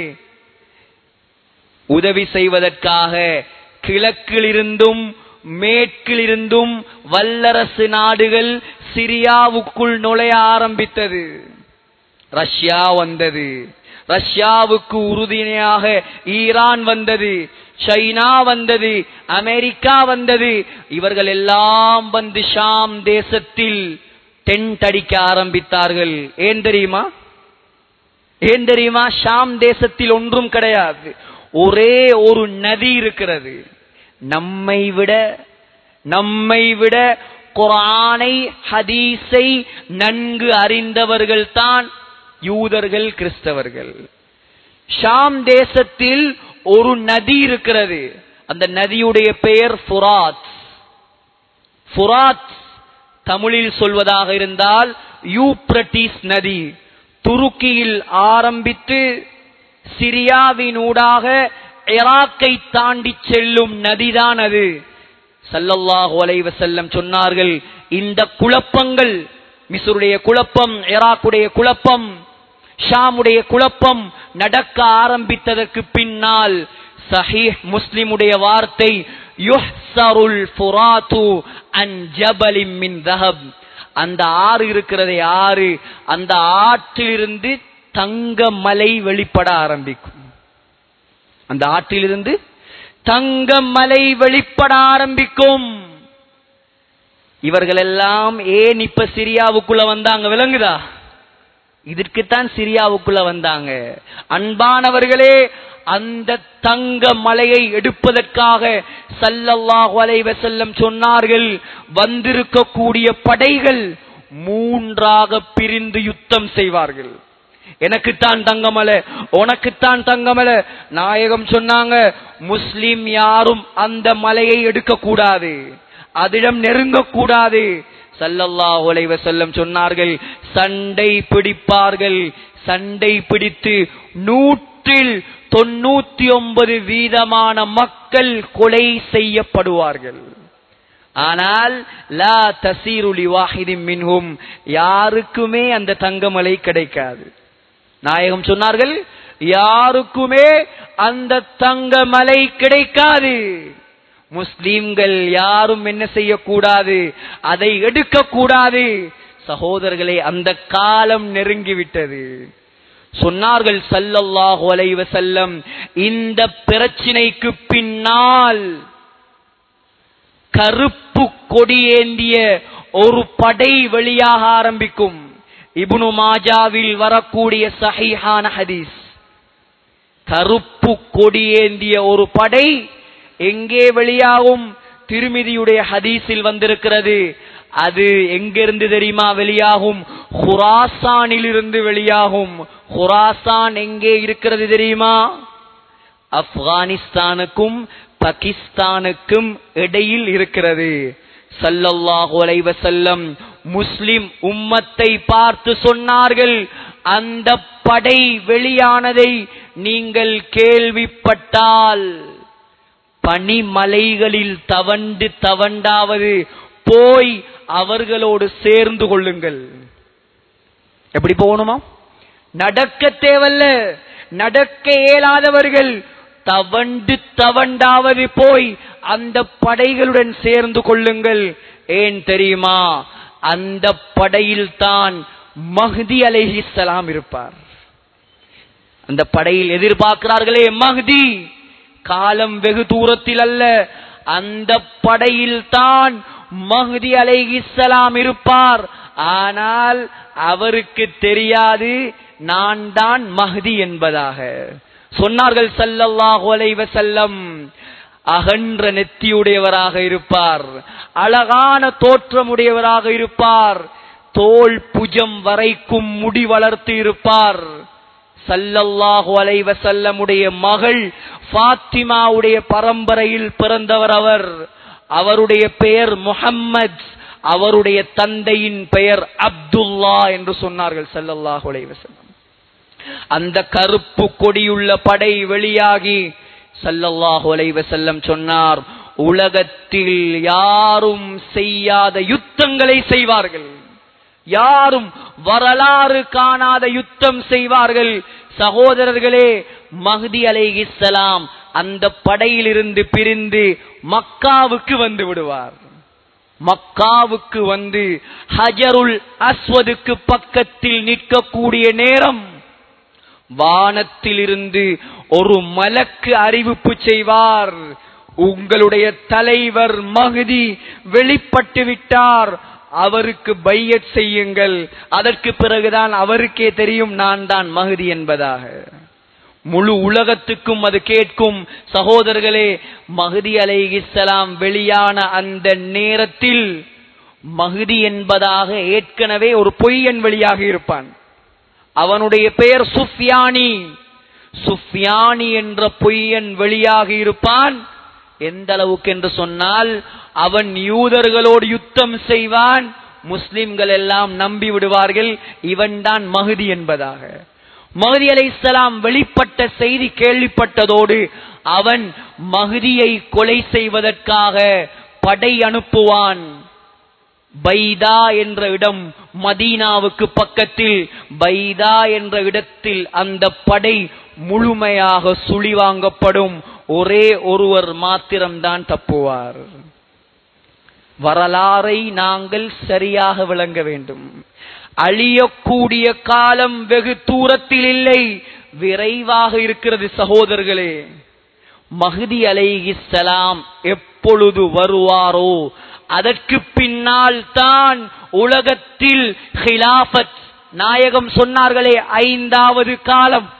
உதவி செய்வதற்காக கிழக்கிலிருந்தும் மேற்கிலிருந்தும் வல்லரசு நாடுகள் சிரியாவுக்குள் நுழைய ஆரம்பித்தது ரஷ்யா வந்தது ரஷ்யாவுக்கு உறுதுணையாக ஈரான் வந்தது சைனா வந்தது அமெரிக்கா வந்தது இவர்கள் எல்லாம் வந்து ஷாம் தேசத்தில் டென்ட் அடிக்க ஆரம்பித்தார்கள் ஏன் தெரியுமா ஏன் தெரியுமா ஷாம் தேசத்தில் ஒன்றும் கிடையாது ஒரே ஒரு நதி இருக்கிறது நம்மை விட நம்மை விட குரானை ஹதீஸை நன்கு அறிந்தவர்கள் தான் யூதர்கள் கிறிஸ்தவர்கள் ஷாம் தேசத்தில் ஒரு நதி இருக்கிறது அந்த நதியுடைய பெயர் ஃபுராத் ஃபுராத் தமிழில் சொல்வதாக இருந்தால் யூப்ரட்டிஸ் நதி துருக்கியில் ஆரம்பித்து சிரியாவினூடாக ஈராக்கை தாண்டி செல்லும் நதிதான் அது சல்லல்லாஹு அலைஹி வஸல்லம் சொன்னார்கள் இந்த குழப்பங்கள் மிஸ்ருடைய குழப்பம் ஈராக்குடைய குழப்பம் ஷாமுடைய குழப்பம் நடக்க ஆரம்பித்ததற்கு பின்னால் சஹீஹ் முஸ்லிமுடைய வார்த்தை யுஹ்சருல் ஃபுராத்து அன் ஜபலின் மின் தஹப் அந்த ஆறு இருக்கிறதே ஆறு அந்த ஆற்றிலிருந்து தங்க மலை வெளிப்பட ஆரம்பிக்கும் அந்த ஆற்றிலிருந்து தங்க மலை வெளிப்பட ஆரம்பிக்கும் இவர்கள் எல்லாம் ஏன் இப்ப சிரியாவுக்குள்ள வந்தாங்க விளங்குதா இதற்குத்தான் சிரியாவுக்குள்ள வந்தாங்க அன்பானவர்களே அந்த தங்க மலையை எடுப்பதற்காக சல்லல்லாஹு அலைஹி வஸல்லம் சொன்னார்கள் வந்திருக்கக்கூடிய படைகள் மூன்றாக பிரிந்து யுத்தம் செய்வார்கள் எனக்குத்தான் தங்கமலை உனக்குத்தான் தங்கமலை நாயகம் சொன்னாங்க முஸ்லிம் யாரும் அந்த மலையை எடுக்க கூடாது அதிடம் நெருங்க கூடாது சல்லல்லாஹு அலைஹி வஸல்லம் சொன்னார்கள் சண்டை பிடிப்பார்கள் சண்டை பிடித்து நூற்றில் தொண்ணூத்தி ஒன்பது வீதமான மக்கள் கொலை செய்யப்படுவார்கள் ஆனால் லா தசீருலி வாஹிதின் மின்ஹும் யாருக்குமே அந்த தங்கமலை கிடைக்காது நாயகம் சொன்னார்கள் யாருக்குமே அந்த தங்கமலை கிடைக்காது முஸ்லீம்கள் யாரும் என்ன செய்யக்கூடாது அதை எடுக்கக்கூடாது சகோதரர்களே அந்த காலம் நெருங்கிவிட்டது சொன்னார்கள் சல்லல்லாஹு அலைஹி வஸல்லம் இந்த பிரச்சினைக்கு பின்னால் கருப்பு கொடியேந்திய ஒரு படை வெளியாக ஆரம்பிக்கும் இப்னு மாஜாவில் வரக்கூடிய சஹீஹான ஹதீஸ் கருப்பு கொடியேந்திய ஒரு படை எங்கே வெளியாகும் திருமிதியுடைய ஹதீஸில் வந்திருக்கிறது அது எங்கிருந்து தெரியுமா வெளியாகும் ஹுராசானில் இருந்து வெளியாகும் ஹுராசான் எங்கே இருக்கிறது தெரியுமா ஆப்கானிஸ்தானுக்கும் பாகிஸ்தானுக்கும் இடையில் இருக்கிறது சல்லல்லாஹு அலைஹி வஸல்லம் முஸ்லிம் உம்மத்தை பார்த்து சொன்னார்கள் அந்த படை வெளியானதை நீங்கள் கேள்விப்பட்டால் பனிமலைகளில் தவண்டு தவண்டாவது போய் அவர்களோடு சேர்ந்து கொள்ளுங்கள் எப்படி போகணுமா நடக்க தேவல்ல நடக்க இயலாதவர்கள் தவண்டு தவண்டாவது போய் அந்த படைகளுடன் சேர்ந்து கொள்ளுங்கள் ஏன் தெரியுமா அந்த படையில் தான் மஹ்தி அலைஹிஸ்ஸலாம் இருப்பார் அந்த படையில் எதிர்பார்க்கிறார்களே மஹ்தி காலம் வெகு தூரத்தில் அல்ல அந்த படையில் தான் மஹ்தி அலைஹிஸ்ஸலாம் இருப்பார் ஆனால் அவருக்கு தெரியாது நான் தான் மஹ்தி என்பதாக சொன்னார்கள் சல்லல்லாஹு அலைஹி வஸல்லம் அகன்ற நெத்தியுடையவராக இருப்பார் அழகான தோற்றமுடையவராக இருப்பார் தோல் புஜம் வரைக்கும் முடி வளர்த்து இருப்பார் சல்லல்லாஹு அலைஹி வஸல்லமுடைய மகள் ஃபாத்திமாவுடைய பரம்பரையில் பிறந்தவர் அவர் அவருடைய பெயர் முஹம்மத் அவருடைய தந்தையின் பெயர் அப்துல்லா என்று சொன்னார்கள் சல்லல்லாஹு அலைஹி வஸல்லம் அந்த கருப்பு கொடியுள்ள படை வெளியாகி சல்லல்லாஹு அலைஹி வஸல்லம் சொன்னார் உலகத்தில் யாரும் செய்யாத யுத்தங்களை செய்வார்கள் யாரும் வரலாறு காணாத யுத்தம் செய்வார்கள் சகோதரர்களே மஹ்தி அலைஹிஸ்ஸலாம் அந்த படையிலிருந்து பிரிந்து மக்காவுக்கு வந்து விடுவார் மக்காவுக்கு வந்து ஹஜருல் அஸ்வதுக்கு பக்கத்தில் நிற்கக்கூடிய நேரம் வானத்திலிருந்து ஒரு மலக்கு அறிவிப்பு செய்வார் உங்களுடைய தலைவர் மகுதி வெளிப்பட்டு விட்டார் அவருக்கு பையட் செய்யுங்கள் அதற்கு பிறகுதான் அவருக்கே தெரியும் நான் தான் மகுதி என்பதாக முழு உலகத்துக்கும் அது கேட்கும் சகோதரர்களே மகுதி அலைஹிஸ்ஸலாம் வெளியான அந்த நேரத்தில் மகுதி என்பதாக ஏற்கனவே ஒரு பொய்யன் வெளியாக இருப்பான் அவனுடைய பெயர் சுஃபியானி சுஃபியானி என்ற பொய்யன் வெளியாக இருப்பான் எந்த அளவுக்கு என்று சொன்னால் அவன் யூதர்களோடு யுத்தம் செய்வான் முஸ்லிம்கள் எல்லாம் நம்பி விடுவார்கள் இவன்தான் மகுதி என்பதாக மகுதி அலைஹிஸ்ஸலாம் வெளிப்பட்ட செய்தி கேள்விப்பட்டதோடு அவன் மகுதியை கொலை செய்வதற்காக படை அனுப்புவான் பைதா என்ற இடம் மதீனாவுக்கு பக்கத்தில் பைதா என்ற இடத்தில் அந்த படை முழுமையாக சுழிவாங்கப்படும் ஒரே ஒருவர் மாத்திரம்தான் தப்புவார் வரலாறை நாங்கள் சரியாக விளங்க வேண்டும் அழியக்கூடிய காலம் வெகு தூரத்தில் இல்லை விரைவாக இருக்கிறது சகோதரர்களே மஹதி அலைஹிஸ்ஸலாம் எப்பொழுது வருவாரோ அதற்கு பின்னால் தான் உலகத்தில் ஹிலாபத் நாயகம் சொன்னார்களே ஐந்தாவது காலம்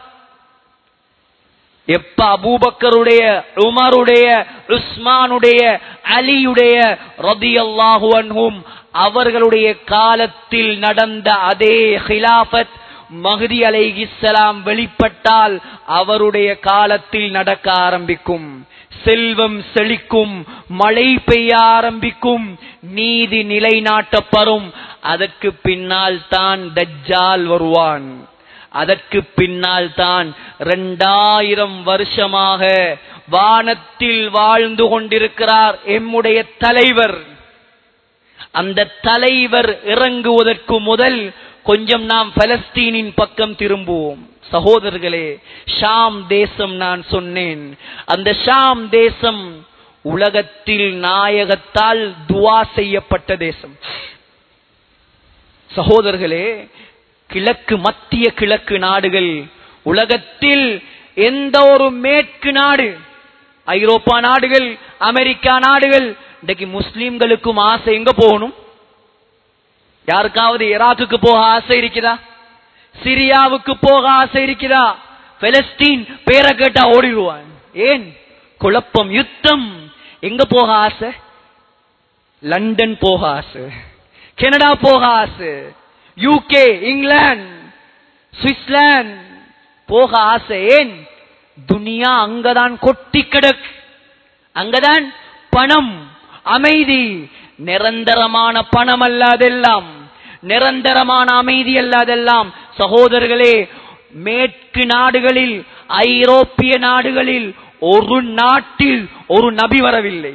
எப்ப அபூபக்கருடைய உமருடைய உஸ்மானுடைய அலியுடைய ரதியல்லாஹு அன்ஹும் அவர்களுடைய காலத்தில் நடந்த அதே ஹிலாபத் மஹதி அலைஹிஸ்ஸலாம் வெளிப்பட்டால் அவருடைய காலத்தில் நடக்க ஆரம்பிக்கும் செல்வம் செழிக்கும் மழை பெய்ய ஆரம்பிக்கும் நீதி நிலைநாட்டப்படும் அதற்கு பின்னால் தான் தஜ்ஜால் வருவான் அதற்கு பின்னால் தான் இரண்டாயிரம் வருஷமாக வானத்தில் வாழ்ந்து கொண்டிருக்கிறார் எம்முடைய தலைவர் அந்த தலைவர் இறங்குவதற்கு முதல் கொஞ்சம் நாம் பலஸ்தீனின் பக்கம் திரும்புவோம் சகோதரர்களே ஷாம் தேசம் நான் சொன்னேன் அந்த ஷாம் தேசம் உலகத்தில் நாயகத்தால் துவா செய்யப்பட்ட தேசம் சகோதரர்களே கிழக்கு மத்திய கிழக்கு நாடுகள் உலகத்தில் எந்த ஒரு மேற்கு நாடு ஐரோப்பா நாடுகள் அமெரிக்கா நாடுகள் இன்றைக்கு முஸ்லிம்களுக்கும் ஆசை எங்க போகணும் யாருக்காவது ஈராக்குக்கு போக ஆசை இருக்குதா சிரியாவுக்கு போக ஆசை இருக்குதா பெலஸ்தீன் பேரை கேட்டா ஓடிடுவான் ஏன் குழப்பம் யுத்தம் எங்க போக ஆசை லண்டன் போக ஆசை கனடா போக ஆசை யூகே இங்கிலாந்து சுவிட்சர்லாந்து போக ஆசை ஏன் துனியா அங்கதான் கொட்டி கிடக்கு அங்கதான் பணம் அமைதி நிரந்தரமான பணம் அல்லாதெல்லாம் நிரந்தரமான அமைதி அல்லாதெல்லாம் சகோதரர்களே மேற்கு நாடுகளில் ஐரோப்பிய நாடுகளில் ஒரு நாட்டில் ஒரு நபி வரவில்லை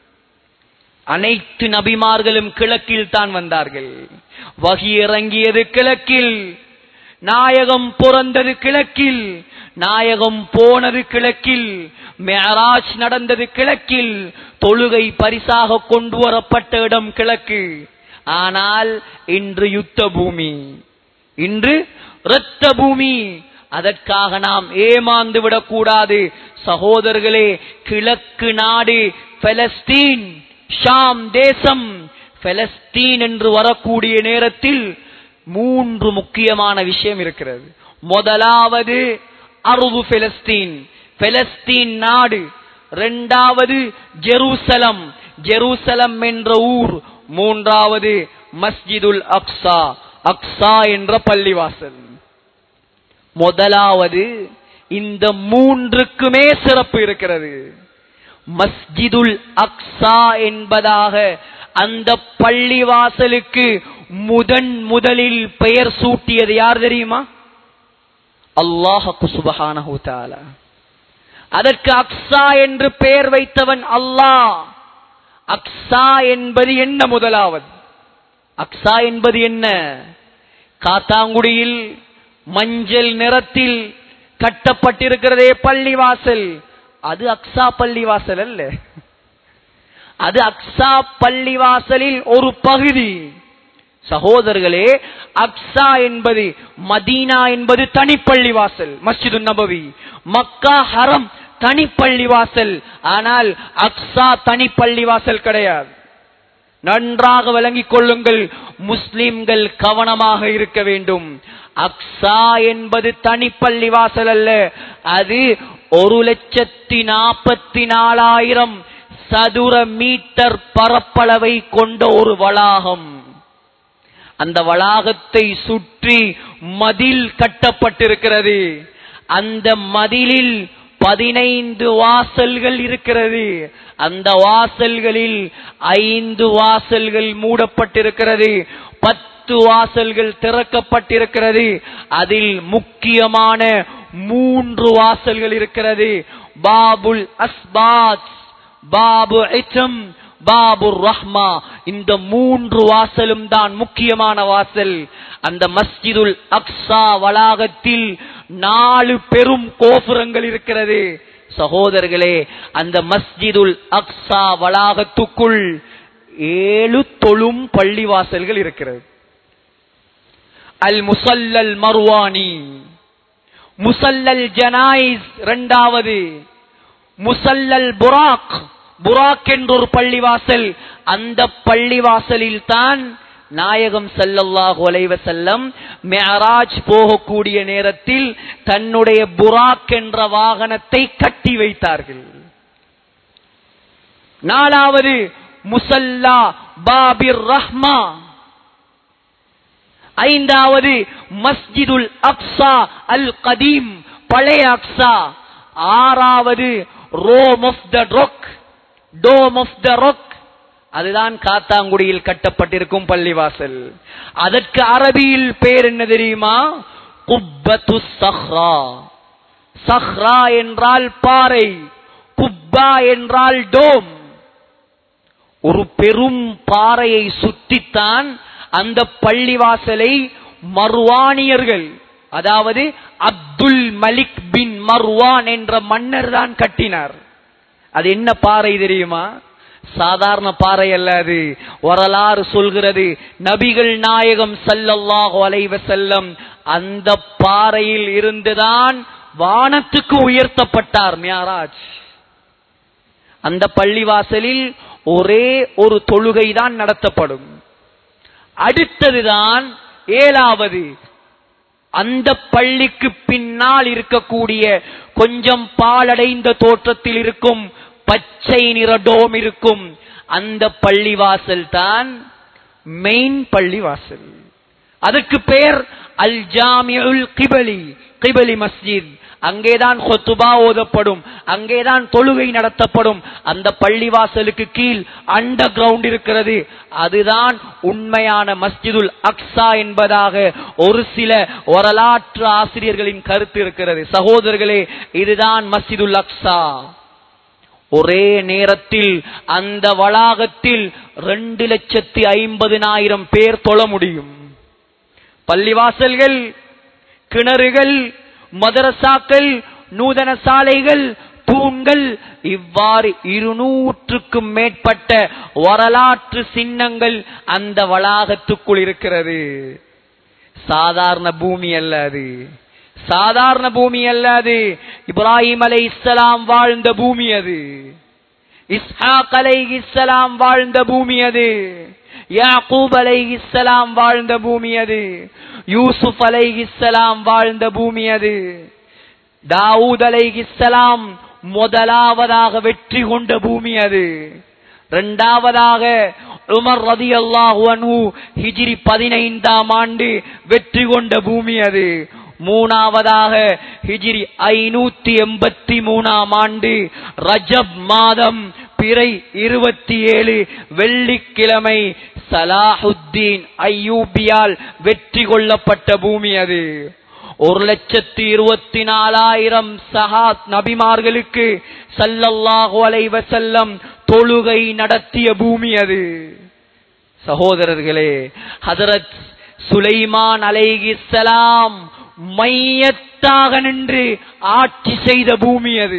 அனைத்து நபிமார்களும் கிழக்கில் தான் வந்தார்கள் வகி இறங்கியது கிழக்கில் நாயகம் பிறந்தது கிழக்கில் நாயகம் போனது கிழக்கில் மேராஜ் நடந்தது கிழக்கில் தொழுகை பரிசாக கொண்டு வரப்பட்ட இடம் கிழக்கு ஆனால் இன்று யுத்த பூமி இன்று இரத்த பூமி அதற்காக நாம் ஏமாந்து விடக்கூடாது சகோதரர்களே கிழக்கு நாடு பலஸ்தீன் ஷாம் தேசம் பலஸ்தீன் என்று வரக்கூடிய நேரத்தில் மூன்று முக்கியமான விஷயம் இருக்கிறது முதலாவது அருவு பெலஸ்தீன் பெலஸ்தீன் நாடு இரண்டாவது ஜெருசலம் ஜெருசலம் என்ற ஊர் மூன்றாவது மஸ்ஜிதுல் அக்ஸா அக்ஸா என்ற பள்ளிவாசல் முதலாவது இந்த மூன்றுக்குமே சிறப்பு இருக்கிறது மஸ்ஜிதுல் அக்ஸா என்பதாக அந்த பள்ளிவாசலுக்கு முதன் முதலில் பெயர் சூட்டியது யார் தெரியுமா அல்லாஹு சுபஹானஹு தஆலா அதற்கு அக்ஸா என்று பெயர் வைத்தவன் அல்லாஹ் அக்ஸா என்பது என்ன முதலாவது அக்ஸா என்பது என்ன காத்தாங்குடியில் மஞ்சள் நிறத்தில் கட்டப்பட்டிருக்கிறதே பள்ளிவாசல் அது அக்ஸா பள்ளிவாசல் அல்ல அது அக்ஸா பள்ளிவாசலில் ஒரு பகுதி சகோதரர்களே அக்ஸா என்பது மதீனா என்பது தனிப்பள்ளி வாசல் மஸ்ஜிது நபவி மக்கா ஹரம் தனிப்பள்ளி வாசல் ஆனால் அக்ஸா தனிப்பள்ளி வாசல் கிடையாது நன்றாக விளங்கிக் கொள்ளுங்கள் முஸ்லிம்கள் கவனமாக இருக்க வேண்டும் அக்ஸா என்பது தனிப்பள்ளி வாசல் அல்ல அது ஒரு லட்சத்தி நாற்பத்தி நாலாயிரம் சதுர மீட்டர் பரப்பளவை கொண்ட ஒரு வளாகம் அந்த வளாகத்தை சுற்றி மதில் கட்டப்பட்டிருக்கிறது அந்த மதிலில் பதினைந்து வாசல்கள் இருக்கிறது அந்த வாசல்களில் ஐந்து வாசல்கள் மூடப்பட்டிருக்கிறது பத்து வாசல்கள் திறக்கப்பட்டிருக்கிறது அதில் முக்கியமான மூன்று வாசல்கள் இருக்கிறது பாபுல் அஸ்பாத் பாபு இச்சம் பாபு ரஹ்மா இந்த மூன்று வாசலும் தான் முக்கியமான வாசல் அந்த மஸ்ஜிதுல் அக்ஸா வளாகத்தில் நாலு பெரும் கோபுரங்கள் இருக்கிறது சகோதரர்களே அந்த மஸ்ஜிதுல் அக்ஸா வளாகத்துக்குள் ஏழு தொழும் பள்ளிவாசல்கள் இருக்கிறது அல் முசல்லல் மர்வானி முசல்லல் ஜனாயிஸ் இரண்டாவது முசல்லல் புராக் புராக் என்ற ஒரு பள்ளிவாசல் அந்த பள்ளிவாசலில் தான் நாயகம் ஸல்லல்லாஹு அலைஹி வஸல்லம் மிஅராஜ் போகக்கூடிய நேரத்தில் தன்னுடைய புராக் என்ற வாகனத்தை கட்டி வைத்தார்கள் நாலாவது முசல்லா பாபிர் ரஹ்மா ஐந்தாவது மஸ்ஜிதுல் அக்ஸா அல் கதீம் பழைய அக்ஸா ஆறாவது dome of the rock dome of the rock அதுதான் காத்தாங்குடியில் கட்டப்பட்டிருக்கும் பள்ளிவாசல் அதற்கு அரபியில் பேர் என்ன தெரியுமா குப்பத்து சஹ்ரா சஹ்ரா என்றால் பாறை குப்பா என்றால் டோம் ஒரு பெரும் பாறையை சுற்றித்தான் அந்த பள்ளிவாசலை மர்வானியர்கள் அதாவது அப்துல் மலிக் பின் மர்வான் என்ற மன்னர் தான் கட்டினார் அது என்ன பாறை தெரியுமா சாதாரண பாறை அல்ல அது வரலாறு சொல்கிறது நபிகள் நாயகம் ஸல்லல்லாஹு அலைஹி வஸல்லம் அந்த பாறையில் இருந்துதான் வானத்துக்கு உயர்த்தப்பட்டார் மியாராஜ் அந்த பள்ளிவாசலில் ஒரே ஒரு தொழுகை தான் நடத்தப்படும் அடுத்ததுதான் ஏழாவது அந்த பள்ளிக்கு பின்னால் இருக்கக்கூடிய கொஞ்சம் பாலடைந்த தோற்றத்தில் இருக்கும் பச்சை நிற டோம் இருக்கும் அந்த பள்ளிவாசல் தான் மெயின் பள்ளிவாசல் அதுக்கு பேர் அல் ஜாமியுல் கிபலி கிபலி மஸ்ஜித் அங்கேதான் கொத்துபா ஓதப்படும் அங்கேதான் தொழுகை நடத்தப்படும் அந்த பள்ளிவாசலுக்கு கீழ் அண்டர் கிரவுண்ட் இருக்கிறது அதுதான் உண்மையான மஸ்ஜிதுல் அக்ஸா என்பதாக ஒரு சில வரலாற்று ஆசிரியர்களின் கருத்து இருக்கிறது சகோதரர்களே இதுதான் மஸ்ஜிதுல் அக்ஸா ஒரே நேரத்தில் அந்த வளாகத்தில் ரெண்டு லட்சத்தி ஐம்பதினாயிரம் பேர் தொழ முடியும் பள்ளிவாசல்கள் கிணறுகள் மதரசாக்கள் நூதன சாலைகள் தூண்கள் இவ்வாறு இருநூற்றுக்கும் மேற்பட்ட வரலாற்று சின்னங்கள் அந்த வளாகத்துக்குள் இருக்கிறது சாதாரண பூமி அல்ல அது சாதாரண பூமி அல்ல அது இப்ராஹிம் அலை இஸ்லாம் வாழ்ந்த பூமி அது இஸ்ஹாக் அலை இஸ்லாம் வாழ்ந்த பூமி அது யாக்கூப் அலை இஸ்லாம் வாழ்ந்த பூமி அது யூசுப் அலை இஸ்லாம் வாழ்ந்த பூமி அது தாவூத் அலை இஸ்லாம் முதலாவதாக வெற்றி கொண்ட பூமி அது இரண்டாவதாக உமர் ரதி அல்லாஹு ஹிஜ்ரி பதினைந்தாம் ஆண்டு வெற்றி கொண்ட பூமி அது மூணாவதாக ஹிஜ்ரி ஐநூத்தி எண்பத்தி மூணாம் ஆண்டு ரஜப் மாதம் பிறை இருபத்தி ஏழு வெள்ளிக்கிழமை சலாஹுத்தீன் ஐயூபியால் வெற்றி கொள்ளப்பட்ட பூமி அது ஒரு லட்சத்தி இருபத்தி நாலாயிரம் சஹாத் நபிமார்களுக்கு சல்லல்லாஹு அலைஹி வஸல்லம் தொழுகை நடத்திய பூமி அது சகோதரர்களே ஹதரத் சுலைமான் அலைஹிஸ்ஸலாம் மையத்தாக நின்று ஆட்சி செய்த பூமி அது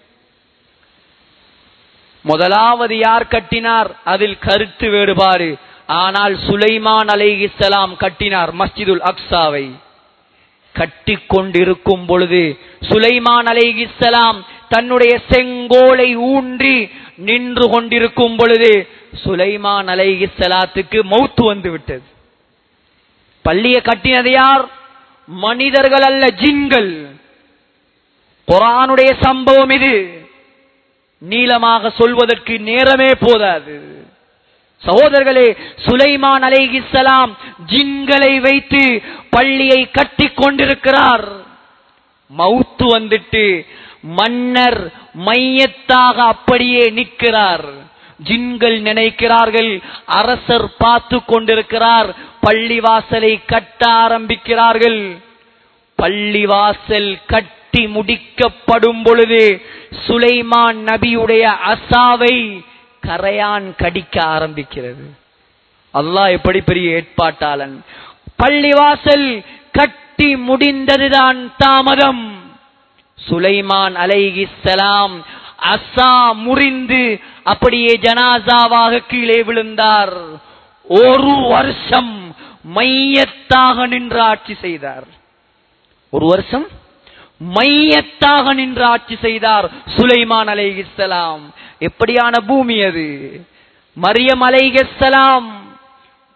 முதலாவது யார் கட்டினார் அதில் கருத்து வேறுபாடு ஆனால் சுலைமான் அலைஹிஸ்ஸலாம் கட்டினார் மஸ்ஜிதுல் அக்ஸாவை கட்டி கொண்டிருக்கும் பொழுது சுலைமான் அலைஹிஸ்ஸலாம் தன்னுடைய செங்கோலை ஊன்றி நின்று கொண்டிருக்கும் பொழுது சுலைமான் அலைஹிஸ்ஸலாத்துக்கு மௌத்து வந்து விட்டது பள்ளியை கட்டினது யார் மனிதர்கள் அல்ல ஜின்கள் குரானுடைய சம்பவம் இது நீளமாக சொல்வதற்கு நேரமே போதாது சகோதரர்களே சுலைமான் அலைஹிஸ்ஸலாம் ஜின்களை வைத்து பள்ளியை கட்டி கொண்டிருக்கிறார் மவுத்து வந்துட்டு மன்னர் மையத்தாக அப்படியே நிற்கிறார் ஜின்கள் நினைக்கிறார்கள் அரசர் பார்த்து கொண்டிருக்கிறார் பள்ளிவாசலை கட்ட ஆரம்பிக்கிறார்கள் பள்ளிவாசல் கட்டி முடிக்கப்படும் பொழுது சுலைமான் நபியுடைய அசாவை கரையான் கடிக்க ஆரம்பிக்கிறது அல்லாஹ் எப்படி பெரிய ஏற்பாட்டாளன் பள்ளிவாசல் கட்டி முடிந்ததுதான் தாமதம் சுலைமான் அலைஹிஸ்ஸலாம் அசா முறிந்து அப்படியே ஜனாசாவாக கீழே விழுந்தார் ஒரு வருஷம் மையத்தாக நின்று ஆட்சி செய்தார் ஒரு வருஷம் மையத்தாக நின்று ஆட்சி செய்தார் சுலைமான் அலைஹிஸ்ஸலாம் எப்படியான பூமி அது மரியம் அலைஹிஸ்ஸலாம்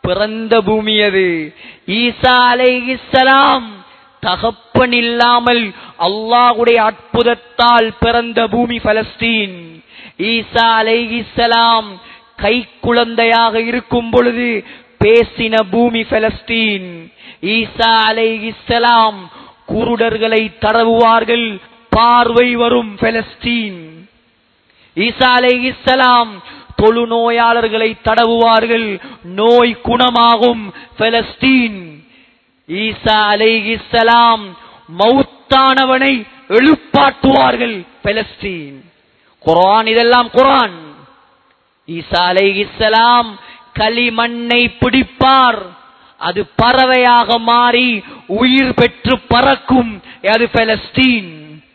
பிறந்த பூமி அது ஈசா அலைஹிஸ்ஸலாம் தகப்பன் இல்லாமல் அல்லாஹ்வுடைய அற்புதத்தால் பிறந்த பூமி பலஸ்தீன் ஈசா அலைஹிஸ்ஸலாம் கை குழந்தையாக இருக்கும் பொழுது பேசின பூமி பலஸ்தீன் ஈசா அலைஹிஸ்ஸலாம் குருடர்களை தடவுவார்கள் பார்வை வரும் பலஸ்தீன் ஈசா அலைஹிஸ்ஸலாம் தொழுநோயாளர்களை தடவுவார்கள் நோய் குணமாகும் பலஸ்தீன் ஈசா அலைஹிஸ்ஸலாம் மௌத்தானவனை எழுப்பாட்டுவார்கள் பலஸ்தீன் குர்ஆன் இதெல்லாம் குர்ஆன் ஈசா அலைஹிஸ்ஸலாம் களிமண்ணை பிடிப்பார் அது பறவையாக மாறி உயிர் பெற்று பறக்கும் அது பலஸ்தீன்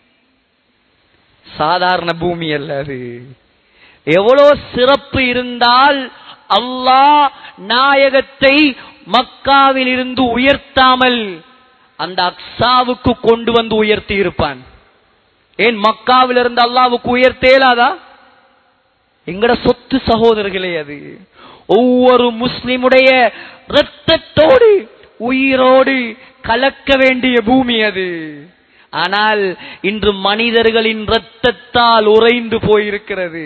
சாதாரண பூமி அல்ல அது எவ்வளோ சிறப்பு இருந்தால் அல்லாஹ் நாயகத்தை மக்காவில் இருந்து உயர்த்தாமல் அந்த அக்ஸாவுக்கு கொண்டு வந்து உயர்த்தி இருப்பான் ஏன் மக்காவில் இருந்து அல்லாவுக்கு உயர்த்தேலாதா எங்கட சொத்து சகோதரர்களே அது ஒவ்வொரு முஸ்லிமுடைய இரத்தத்தோடு உயிரோடு கலக்க வேண்டிய பூமி அது ஆனால் இன்று மனிதர்களின் இரத்தத்தால் உறைந்து போயிருக்கிறது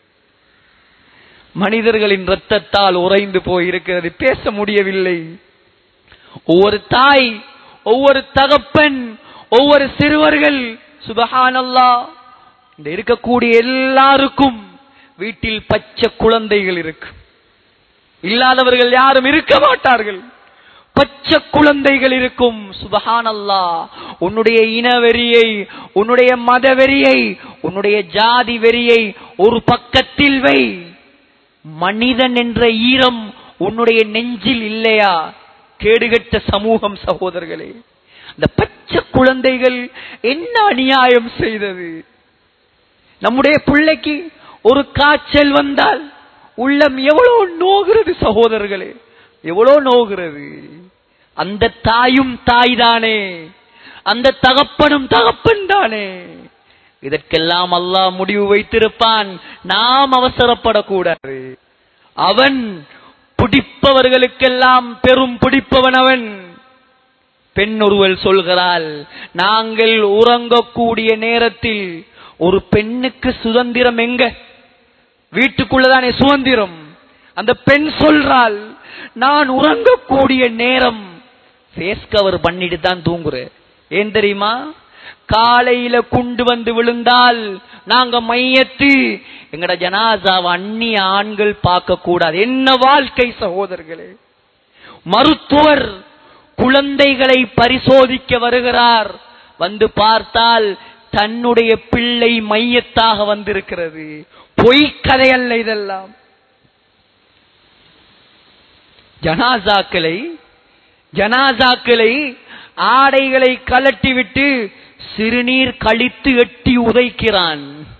மனிதர்களின் இரத்தத்தால் உறைந்து போயிருக்கிறது பேச முடியவில்லை ஒவ்வொரு தாய் ஒவ்வொரு தகப்பன் ஒவ்வொரு சிறுவர்கள் சுபஹானல்லா இந்த இருக்கக்கூடிய எல்லாருக்கும் வீட்டில் பச்சை குழந்தைகள் இருக்கு இல்லாதவர்கள் யாரும் இருக்க மாட்டார்கள் பச்சை குழந்தைகள் இருக்கும் சுபஹானல்லா உன்னுடைய இன வெறியை உன்னுடைய மத வெறியை உன்னுடைய ஜாதி வெறியை ஒரு பக்கத்தில் வை மனிதன் என்ற ஈரம் உன்னுடைய நெஞ்சில் இல்லையா கேடுகட்ட சமூகம் சகோதரர்களே இந்த பச்சை குழந்தைகள் என்ன அநியாயம் செய்தது நம்முடைய பிள்ளைக்கு ஒரு காய்ச்சல் வந்தால் உள்ளம் எவ்வளவு நோகிறது சகோதரர்களே எவ்வளவு நோகிறது அந்த தாயும் தாய் தானே அந்த தகப்பனும் தகப்பன் தானே இதற்கெல்லாம் அல்லாஹ் முடிவு வைத்திருப்பான் நாம் அவசரப்படக்கூடாது அவன் பிடிப்பவர்களுக்கெல்லாம் பெரும் பிடிப்பவன் அவன் பெண் ஒருவள் சொல்கிறாள் நாங்கள் உறங்கக்கூடிய நேரத்தில் ஒரு பெண்ணுக்கு சுதந்திரம் எங்க வீட்டுக்குள்ளதானே சுதந்திரம் அந்த பெண் சொல்றாள் நான் உறங்கக்கூடிய நேரம் ஃபேஸ் கவர் பண்ணிட்டு தான் தூங்குறேன் ஏன் தெரியுமா காலையில குண்டு வந்து விழுந்தால் நாங்க மையத்து எங்கட ஜனாசாவை அந்நிய ஆண்கள் பார்க்க கூடாது என்ன வாழ்க்கை சகோதரர்களே மருத்துவர் குழந்தைகளை பரிசோதிக்க வருகிறார் வந்து பார்த்தால் தன்னுடைய பிள்ளை மையத்தாக வந்திருக்கிறது பொய்க்கதை அல்ல இதெல்லாம் ஜனாசாக்களை ஜனாசாக்களை ஆடைகளை கலட்டிவிட்டு சிறுநீர் கழித்து எட்டி உதைக்கிறான்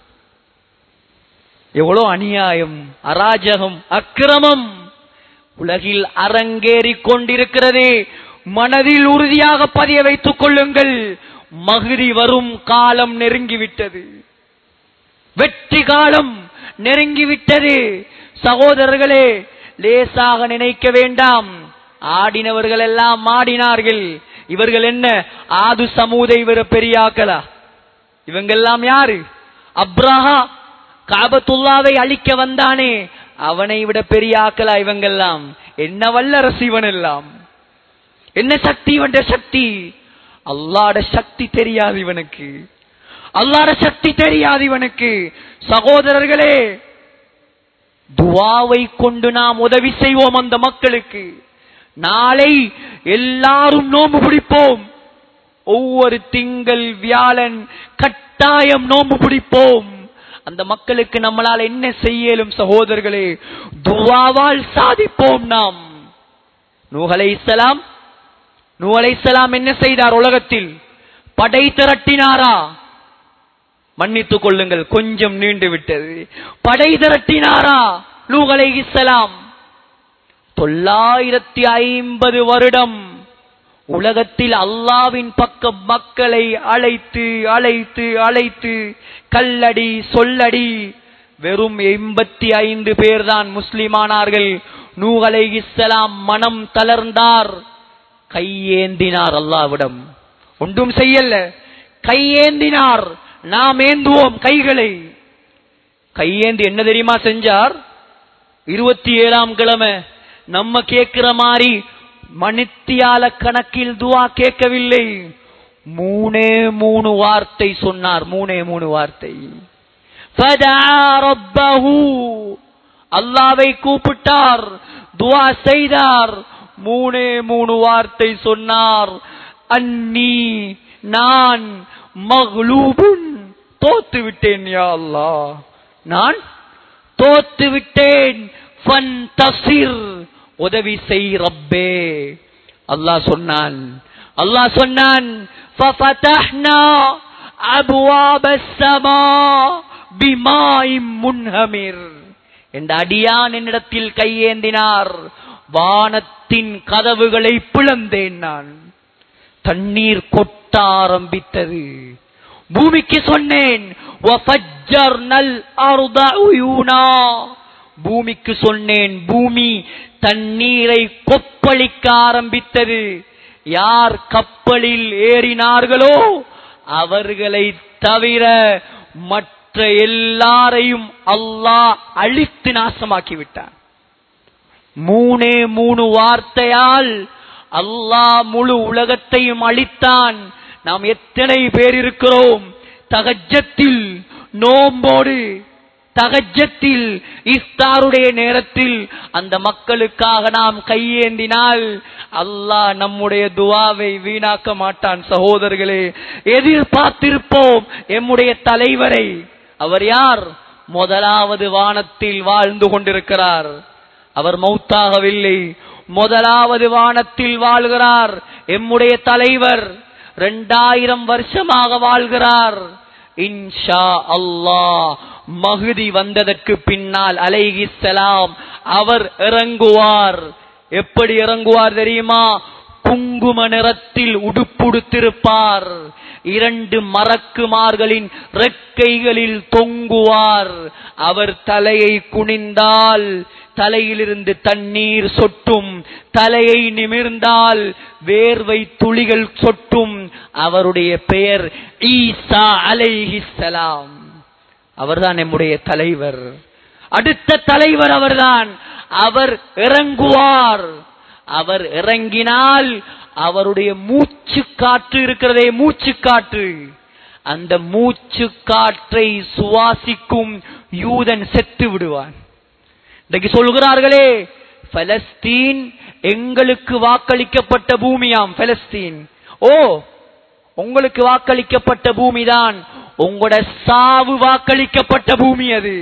எவ்வளோ அநியாயம் அராஜகம் அக்கிரமம் உலகில் அரங்கேறிக் கொண்டிருக்கிறதே மனதில் உறுதியாக பதிய வைத்துக் கொள்ளுங்கள் மகிரி வரும் காலம் நெருங்கிவிட்டது வெற்றி காலம் நெருங்கிவிட்டது சகோதரர்களே லேசாக நினைக்க வேண்டாம் ஆடினவர்கள் எல்லாம் ஆடினார்கள் இவர்கள் என்ன ஆது சமூதை விட பெரியாக்களா இவங்கெல்லாம் யாரு அப்ரஹா காபத்துல்லாவை அழிக்க வந்தானே அவனை விட பெரியாக்களா இவங்கெல்லாம் என்ன வல்லரசு இவன் எல்லாம் என்ன சக்தி இவன் சக்தி அல்லாட சக்தி தெரியாது இவனுக்கு அல்லாட சக்தி தெரியாது இவனுக்கு சகோதரர்களே துவாவை கொண்டு நாம் உதவி செய்வோம் அந்த மக்களுக்கு நாளை எல்லாரும் நோம்பு பிடிப்போம் ஒவ்வொரு திங்கள் வியாழன் கட்டாயம் நோம்பு பிடிப்போம் அந்த மக்களுக்கு நம்மளால் என்ன செய்யலும் சகோதரர்களே துவாவால் சாதிப்போம் நாம் நூகலை இஸ்லாம் நூகலை இஸ்லாம் என்ன செய்தார் உலகத்தில் படை திரட்டினாரா மன்னித்துக் கொள்ளுங்கள் கொஞ்சம் நீண்டு விட்டது படை திரட்டினாரா நூகலை இஸ்லாம் தொள்ளாயிரத்தி ஐம்பது வருடம் உலகத்தில் அல்லாவின் பக்கம் மக்களை அழைத்து அழைத்து அழைத்து கல்லடி சொல்லடி வெறும் எண்பத்தி ஐந்து பேர் தான் முஸ்லிமானார்கள் நூ அலைஹிஸ்ஸலாம் மனம் தளர்ந்தார் கையேந்தினார் அல்லாவிடம் ஒன்றும் செய்யல கையேந்தினார் நாம் ஏந்துவோம் கைகளை கையேந்தி என்ன தெரியுமா செஞ்சார் இருபத்தி ஏழாம் கிழமை நம்ம கேட்கிற மாதிரி மணித்தியால கணக்கில் துவா கேட்கவில்லை மூணே மூணு வார்த்தை சொன்னார் மூணே மூணு வார்த்தை فَدَعَا رَبَّهُ அல்லாவை கூப்பிட்டார் துவா செய்தார் மூணே மூணு வார்த்தை சொன்னார் அன்னி நான் மகளூபுன் தோத்து விட்டேன் யா அல்லாஹ் நான் தோத்து விட்டேன் ஃபன்தசிர் உதவி செய் ரப்பே அல்லாஹ் சொன்னான் அல்லாஹ் சொன்னான் ففتحنا أبواب السماء بماء منهمر என்ற அடியான் என்னிடத்தில் கையேந்தினார் வானத்தின் கதவுகளை பிளந்தேன் நான் தண்ணீர் கொட்ட ஆரம்பித்தது பூமிக்கு சொன்னேன் وَفَجَّرْنَا الْأَرْضَ عُيُونًا. பூமிக்கு சொன்னேன் பூமி தண்ணீரை கொப்பளிக்க ஆரம்பித்தது யார் கப்பலில் ஏறினார்களோ அவர்களை தவிர மற்ற எல்லாரையும் அல்லாஹ் அழித்து நாசமாக்கி விட்டான் மூணே மூணு வார்த்தையால் அல்லாஹ் முழு உலகத்தையும் அழித்தான் நாம் எத்தனை பேர் இருக்கிறோம் தகஜத்தில் நோம்போடு தகஜத்தில் இஃப்தாருடைய நேரத்தில் அந்த மக்களுக்காக நாம் கையேந்தினால் அல்லாஹ் நம்முடைய துவாவை வீணாக்க மாட்டான் சகோதரர்களே எதிர்பார்த்திருப்போம் எம்முடைய தலைவரை அவர் யார் முதலாவது வானத்தில் வாழ்ந்து கொண்டிருக்கிறார் அவர் மௌத்தாகவில்லை முதலாவது வானத்தில் வாழ்கிறார் எம்முடைய தலைவர் இரண்டாயிரம் வருஷமாக வாழ்கிறார் இன்ஷா அல்லாஹ் மகுதி வந்ததற்கு பின்னால் அலைஹிஸ்ஸலாம் அவர் இறங்குவார் எப்படி இறங்குவார் தெரியுமா குங்கும நிறத்தில் உடுப்புடுத்திருப்பார் இரண்டு மறக்குமார்களின் ரெக்கைகளில் தொங்குவார் அவர் தலையை குனிந்தால் தலையிலிருந்து தண்ணீர் சொட்டும் தலையை நிமிர்ந்தால் வேர்வை துளிகள் சொட்டும் அவருடைய பெயர் ஈசா அலைஹிஸ்ஸலாம் அவர்தான் நம்முடைய தலைவர் அடுத்த தலைவர் அவர்தான் அவர் இறங்குவார் அவர் இறங்கினால் அவருடைய மூச்சு காற்று இருக்கிறதே மூச்சு காற்று அந்த மூச்சு காற்றை சுவாசிக்கும் யூதன் செத்து விடுவான் இன்றைக்கு சொல்கிறார்களே பலஸ்தீன் எங்களுக்கு வாக்களிக்கப்பட்ட பூமியாம் பலஸ்தீன் ஓ உங்களுக்கு வாக்களிக்கப்பட்ட பூமிதான் உங்களோட சாவு வாக்களிக்கப்பட்ட பூமி அது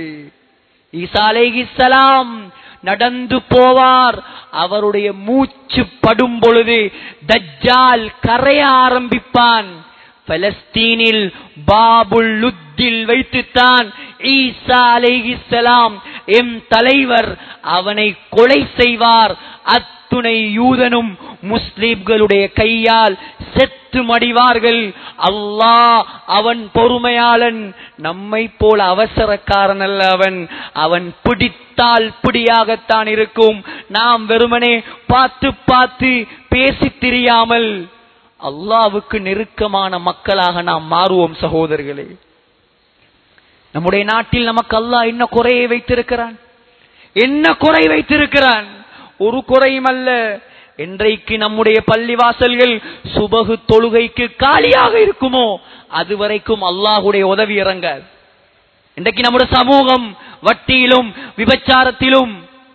ஈசா அலைஹிஸ்ஸலாம் நடந்து போவார் அவருடைய மூச்சு படும் பொழுது தஜ்ஜால் கரைய ஆரம்பிப்பான் பலஸ்தீனில் பாபுல் லுத்தில் வைத்துத்தான் ஈசா அலைஹிஸ்ஸலாம் எம் தலைவர் அவனை கொலை செய்வார் அத்துணை யூதனும் முஸ்லிம்களுடைய கையால் செத்து மடிவார்கள் அல்லாஹ் அவன் பொறுமையாளன் நம்மை போல அவசரக்காரன் அல்ல அவன் அவன் பிடித்தால் பிடியாகத்தான் இருக்கும் நாம் வெறுமனே பார்த்து பார்த்து பேசித் திரியாமல் அல்லாவுக்கு நெருக்கமான மக்களாக நாம் மாறுவோம் சகோதரர்களே நம்முடைய நாட்டில் நமக்கு அல்லாஹ் என்ன குறையை வைத்திருக்கிறான் என்ன குறை வைத்திருக்கிறான் ஒரு குறையும் அல்ல என்றைக்கு நம்முடைய பள்ளிவாசல்கள் சுபகு தொழுகைக்கு காலியாக இருக்குமோ அது வரைக்கும் அல்லாஹுடைய உதவி இறங்காது இன்றைக்கு நம்முடைய சமூகம் வட்டியிலும் விபச்சாரத்திலும்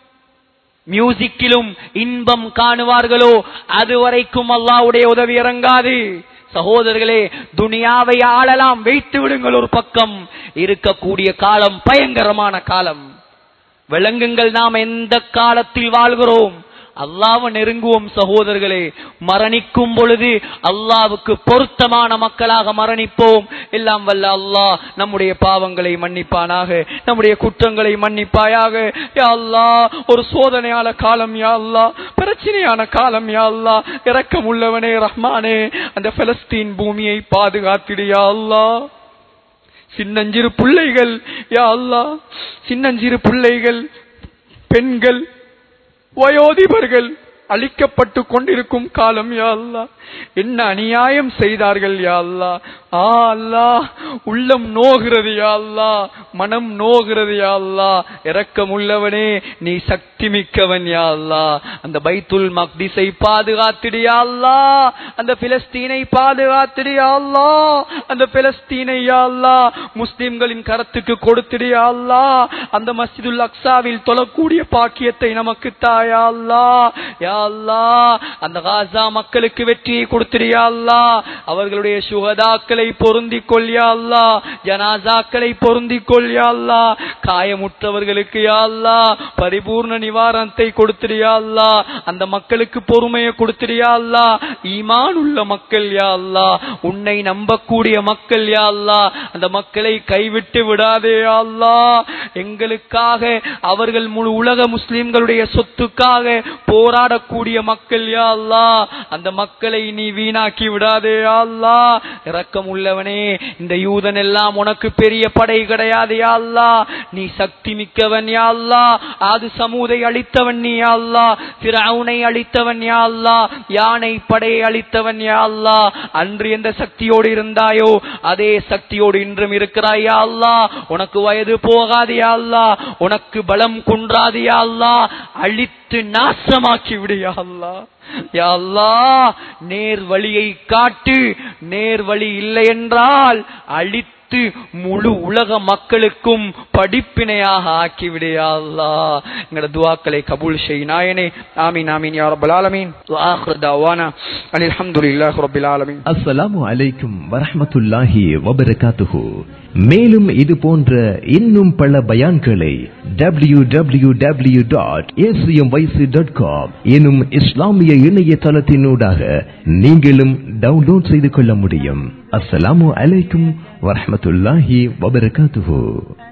மியூசிக்கிலும் இன்பம் காணுவார்களோ அது வரைக்கும் அல்லாஹ்வுடைய உதவி இறங்காது சகோதரர்களே துனியாவை ஆளலாம் வைத்து விடுங்கள் ஒரு பக்கம் இருக்கக்கூடிய காலம் பயங்கரமான காலம் விளங்குங்கள் நாம் எந்த காலத்தில் வாழ்கிறோம் அல்லாவை நெருங்குவோம் சகோதரர்களே மரணிக்கும் பொழுது அல்லாவுக்கு பொருத்தமான மக்களாக மரணிப்போம் எல்லாம் வல்ல அல்லாஹ் நம்முடைய பாவங்களை மன்னிப்பானாக நம்முடைய குற்றங்களை மன்னிப்பாயாக யா அல்லாஹ் ஒரு சோதனையான காலம் யா அல்லாஹ் பிரச்சனையான காலம் யா அல்லாஹ் இரக்கம் உள்ளவனே ரஹ்மானே அந்த பலஸ்தீன் பூமியை பாதுகாத்திடு யா அல்லாஹ் சின்னஞ்சிறு பிள்ளைகள் யா அல்லாஹ் சின்னஞ்சிறு பிள்ளைகள் பெண்கள் வயோதிபர்கள் அழிக்கப்பட்டு கொண்டிருக்கும் காலம் யா அல்லாஹ் என்ன அநியாயம் செய்தார்கள் யா அல்லாஹ் ஆ அல்லாஹ் உள்ளம் நோகிறது யா அல்லாஹ் மனம் நோகிறது யா அல்லாஹ் இரக்கம் உள்ளவனே நீ சக்தி மிக்கவன் யா அல்லாஹ் அந்த பைத்துல் மக்திஸை பாதுகாத்திடு யா அல்லாஹ் அந்த பிலஸ்தீனை பாதுகாத்திடு யா அல்லாஹ் அந்த பிலஸ்தீனை யா அல்லாஹ் முஸ்லிம்களின் கரத்துக்கு கொடுத்திடு யா அல்லாஹ் அந்த மஸ்ஜிதுல் அக்ஸாவில் தொழக்கூடிய பாக்கியத்தை நமக்கு தாயா அல்லாஹ் யா அல்லாஹ் அந்த காசா மக்களுக்கு வெற்றியை கொடுத்திடு யா அல்லாஹ் அவர்களுடைய சுகதாக்களை பொருந்திக் கொள் யா அல்லாஹ் ஜனாசாக்களை பொருந்திக் கொள் யா அல்லாஹ் காயமுற்றவர்களுக்கு யா அல்லாஹ் பரிபூர்ண நிவாரணத்தை கொடுத்திடு யா அல்லாஹ் அந்த மக்களுக்கு பொறுமையை கொடுத்திடு யா அல்லாஹ் ஈமான் உள்ள மக்கள் யா அல்லாஹ் உன்னை நம்பக்கூடிய மக்கள் யா அல்லாஹ் அந்த மக்களை கைவிட்டு விடாதே யா அல்லாஹ் எங்களுக்காக அவர்கள் முழு உலக முஸ்லிம்களுடைய சொத்துக்காக போராடக்கூடிய மக்கள் யா அல்லாஹ் அந்த மக்களை நீ வீணாக்கி விடாதே யா அல்லாஹ் இரக்கம் உள்ளவனே இந்த யூதன் எல்லாம் உனக்கு பெரிய படை கிடையாது யா அல்லாஹ் நீ சக்தி மிக்கவன் யா அல்லாஹ் ஆது சமூதை அழித்தவன் நீ யா அல்லாஹ் ஃபிரௌனை அழித்தவன் யா அல்லாஹ் யானை படையை அழித்தவன் யா அல்லாஹ் அன்று எந்த சக்தியோடு இருந்தாயோ அதே சக்தியோடு இன்றும் இருக்கிறாய் யா அல்லாஹ் உனக்கு வயது போகாது யா அல்லாஹ் உனக்கு பலம் குன்றாது யா அல்லாஹ் அழித்து நாசமாக்கி விடு யா அல்லாஹ் யா அல்லாஹ் நேர் வழியை காட்டு நேர் வழி இல்லை என்றால் அழித்து முழு உலக மக்களுக்கும் படிப்பினையாக ஆக்கிவிடு யா அல்லாஹ் எங்களோட துவாக்களை கபூல் செய் நாயனே ஆமீன் ஆமீன் யா ரப்பல் ஆலமீன் وآخر دعوانا أن الحمد لله رب العالمين அஸ்ஸலாமு அலைக்கும் வரஹ்மத்துல்லாஹி வபரகாத்துஹு மேலும் இது போன்ற இன்னும் பல பயான்களை W W W dot dot com எனும் இஸ்லாமிய இணையதளத்தினூடாக நீங்களும் டவுன்லோட் செய்து கொள்ள முடியும் அஸ்ஸலாமு அலைக்கும் வரஹ்மத்துல்லாஹி வபரகாத்துஹு